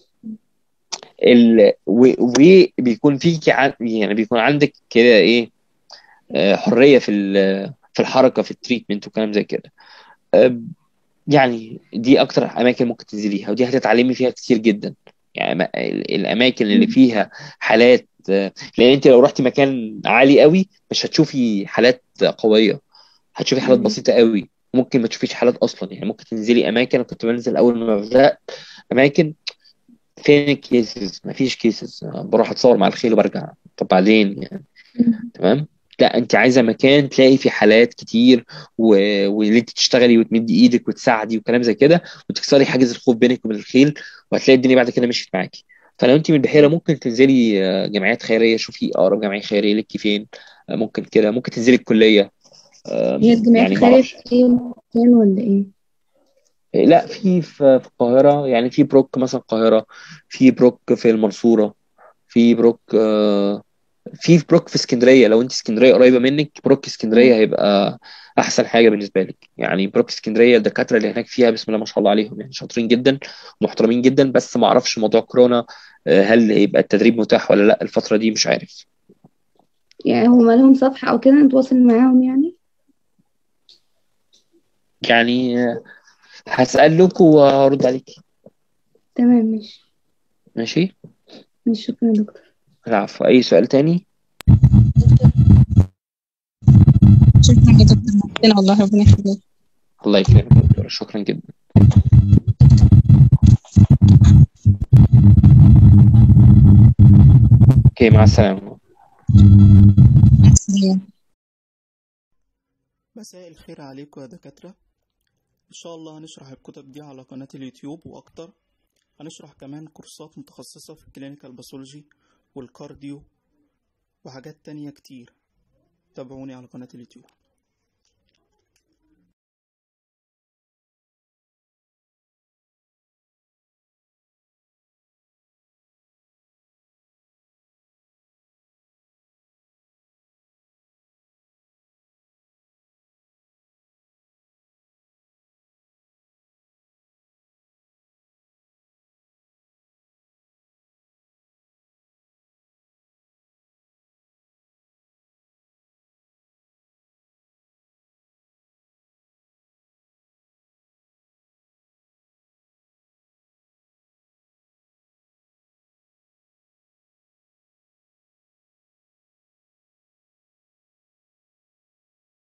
Speaker 1: ال... و- وبيكون فيك عن... يعني بيكون عندك كده ايه آه، حرية في ال... في الحركة في التريتمنت وكلام زي كده آه، يعني دي اكتر اماكن ممكن تنزليها ودي هتتعلمي فيها كتير جدا يعني ما- ال- الاماكن اللي فيها حالات آه، لان انت لو رحتي مكان عالي قوي مش هتشوفي حالات قوية هتشوفي حالات
Speaker 3: مم.
Speaker 1: بسيطة قوي ممكن ما تشوفيش حالات اصلا يعني ممكن تنزلي اماكن أنا كنت بنزل اول ما بدات اماكن فين الكيسز مفيش كيسز بروح اتصور مع الخيل وبرجع طب بعدين يعني
Speaker 3: مم.
Speaker 1: تمام لا انت عايزه مكان تلاقي فيه حالات كتير و... واللي انت تشتغلي وتمدي ايدك وتساعدي وكلام زي كده وتكسري حاجز الخوف بينك وبين الخيل وهتلاقي الدنيا بعد كده مشيت معاكي فلو انت من البحيره ممكن تنزلي آه، جمعيات خيريه شوفي اقرب جمعيه خيريه لك فين آه، ممكن كده ممكن تنزلي الكليه آه،
Speaker 3: هي الجمعيات
Speaker 1: يعني ما
Speaker 3: الخيرية
Speaker 1: اعرفش
Speaker 3: في أي مكان ولا ايه؟
Speaker 1: لا في في في القاهره يعني في بروك مثلا القاهره في بروك في المنصوره في بروك آه، في بروك في اسكندريه لو انت اسكندريه قريبه منك بروك اسكندريه
Speaker 3: مم.
Speaker 1: هيبقى احسن حاجه بالنسبه لك يعني بروك اسكندريه الدكاتره اللي هناك فيها بسم الله ما شاء الله عليهم يعني شاطرين جدا ومحترمين جدا بس ما اعرفش موضوع كورونا آه، هل هيبقى التدريب متاح ولا لا الفتره دي مش عارف
Speaker 3: يعني هما لهم صفحة او كده نتواصل معاهم يعني؟
Speaker 1: يعني آه، هسأل لكم وهرد عليك
Speaker 3: تمام ماشي
Speaker 1: ماشي
Speaker 3: ماشي شكرا يا دكتور
Speaker 1: العفو اي سؤال تاني
Speaker 7: شكرا يا دكتور نورتنا والله ربنا يخليك
Speaker 1: الله يكرمك يا دكتورة. شكرا جدا اوكي مع السلامه
Speaker 7: مع السلامة
Speaker 8: مساء الخير عليكم يا دكاترة إن شاء الله هنشرح الكتب دي على قناة اليوتيوب وأكتر هنشرح كمان كورسات متخصصة في الكلينيكال باثولوجي والكارديو وحاجات تانية كتير تابعوني على قناة اليوتيوب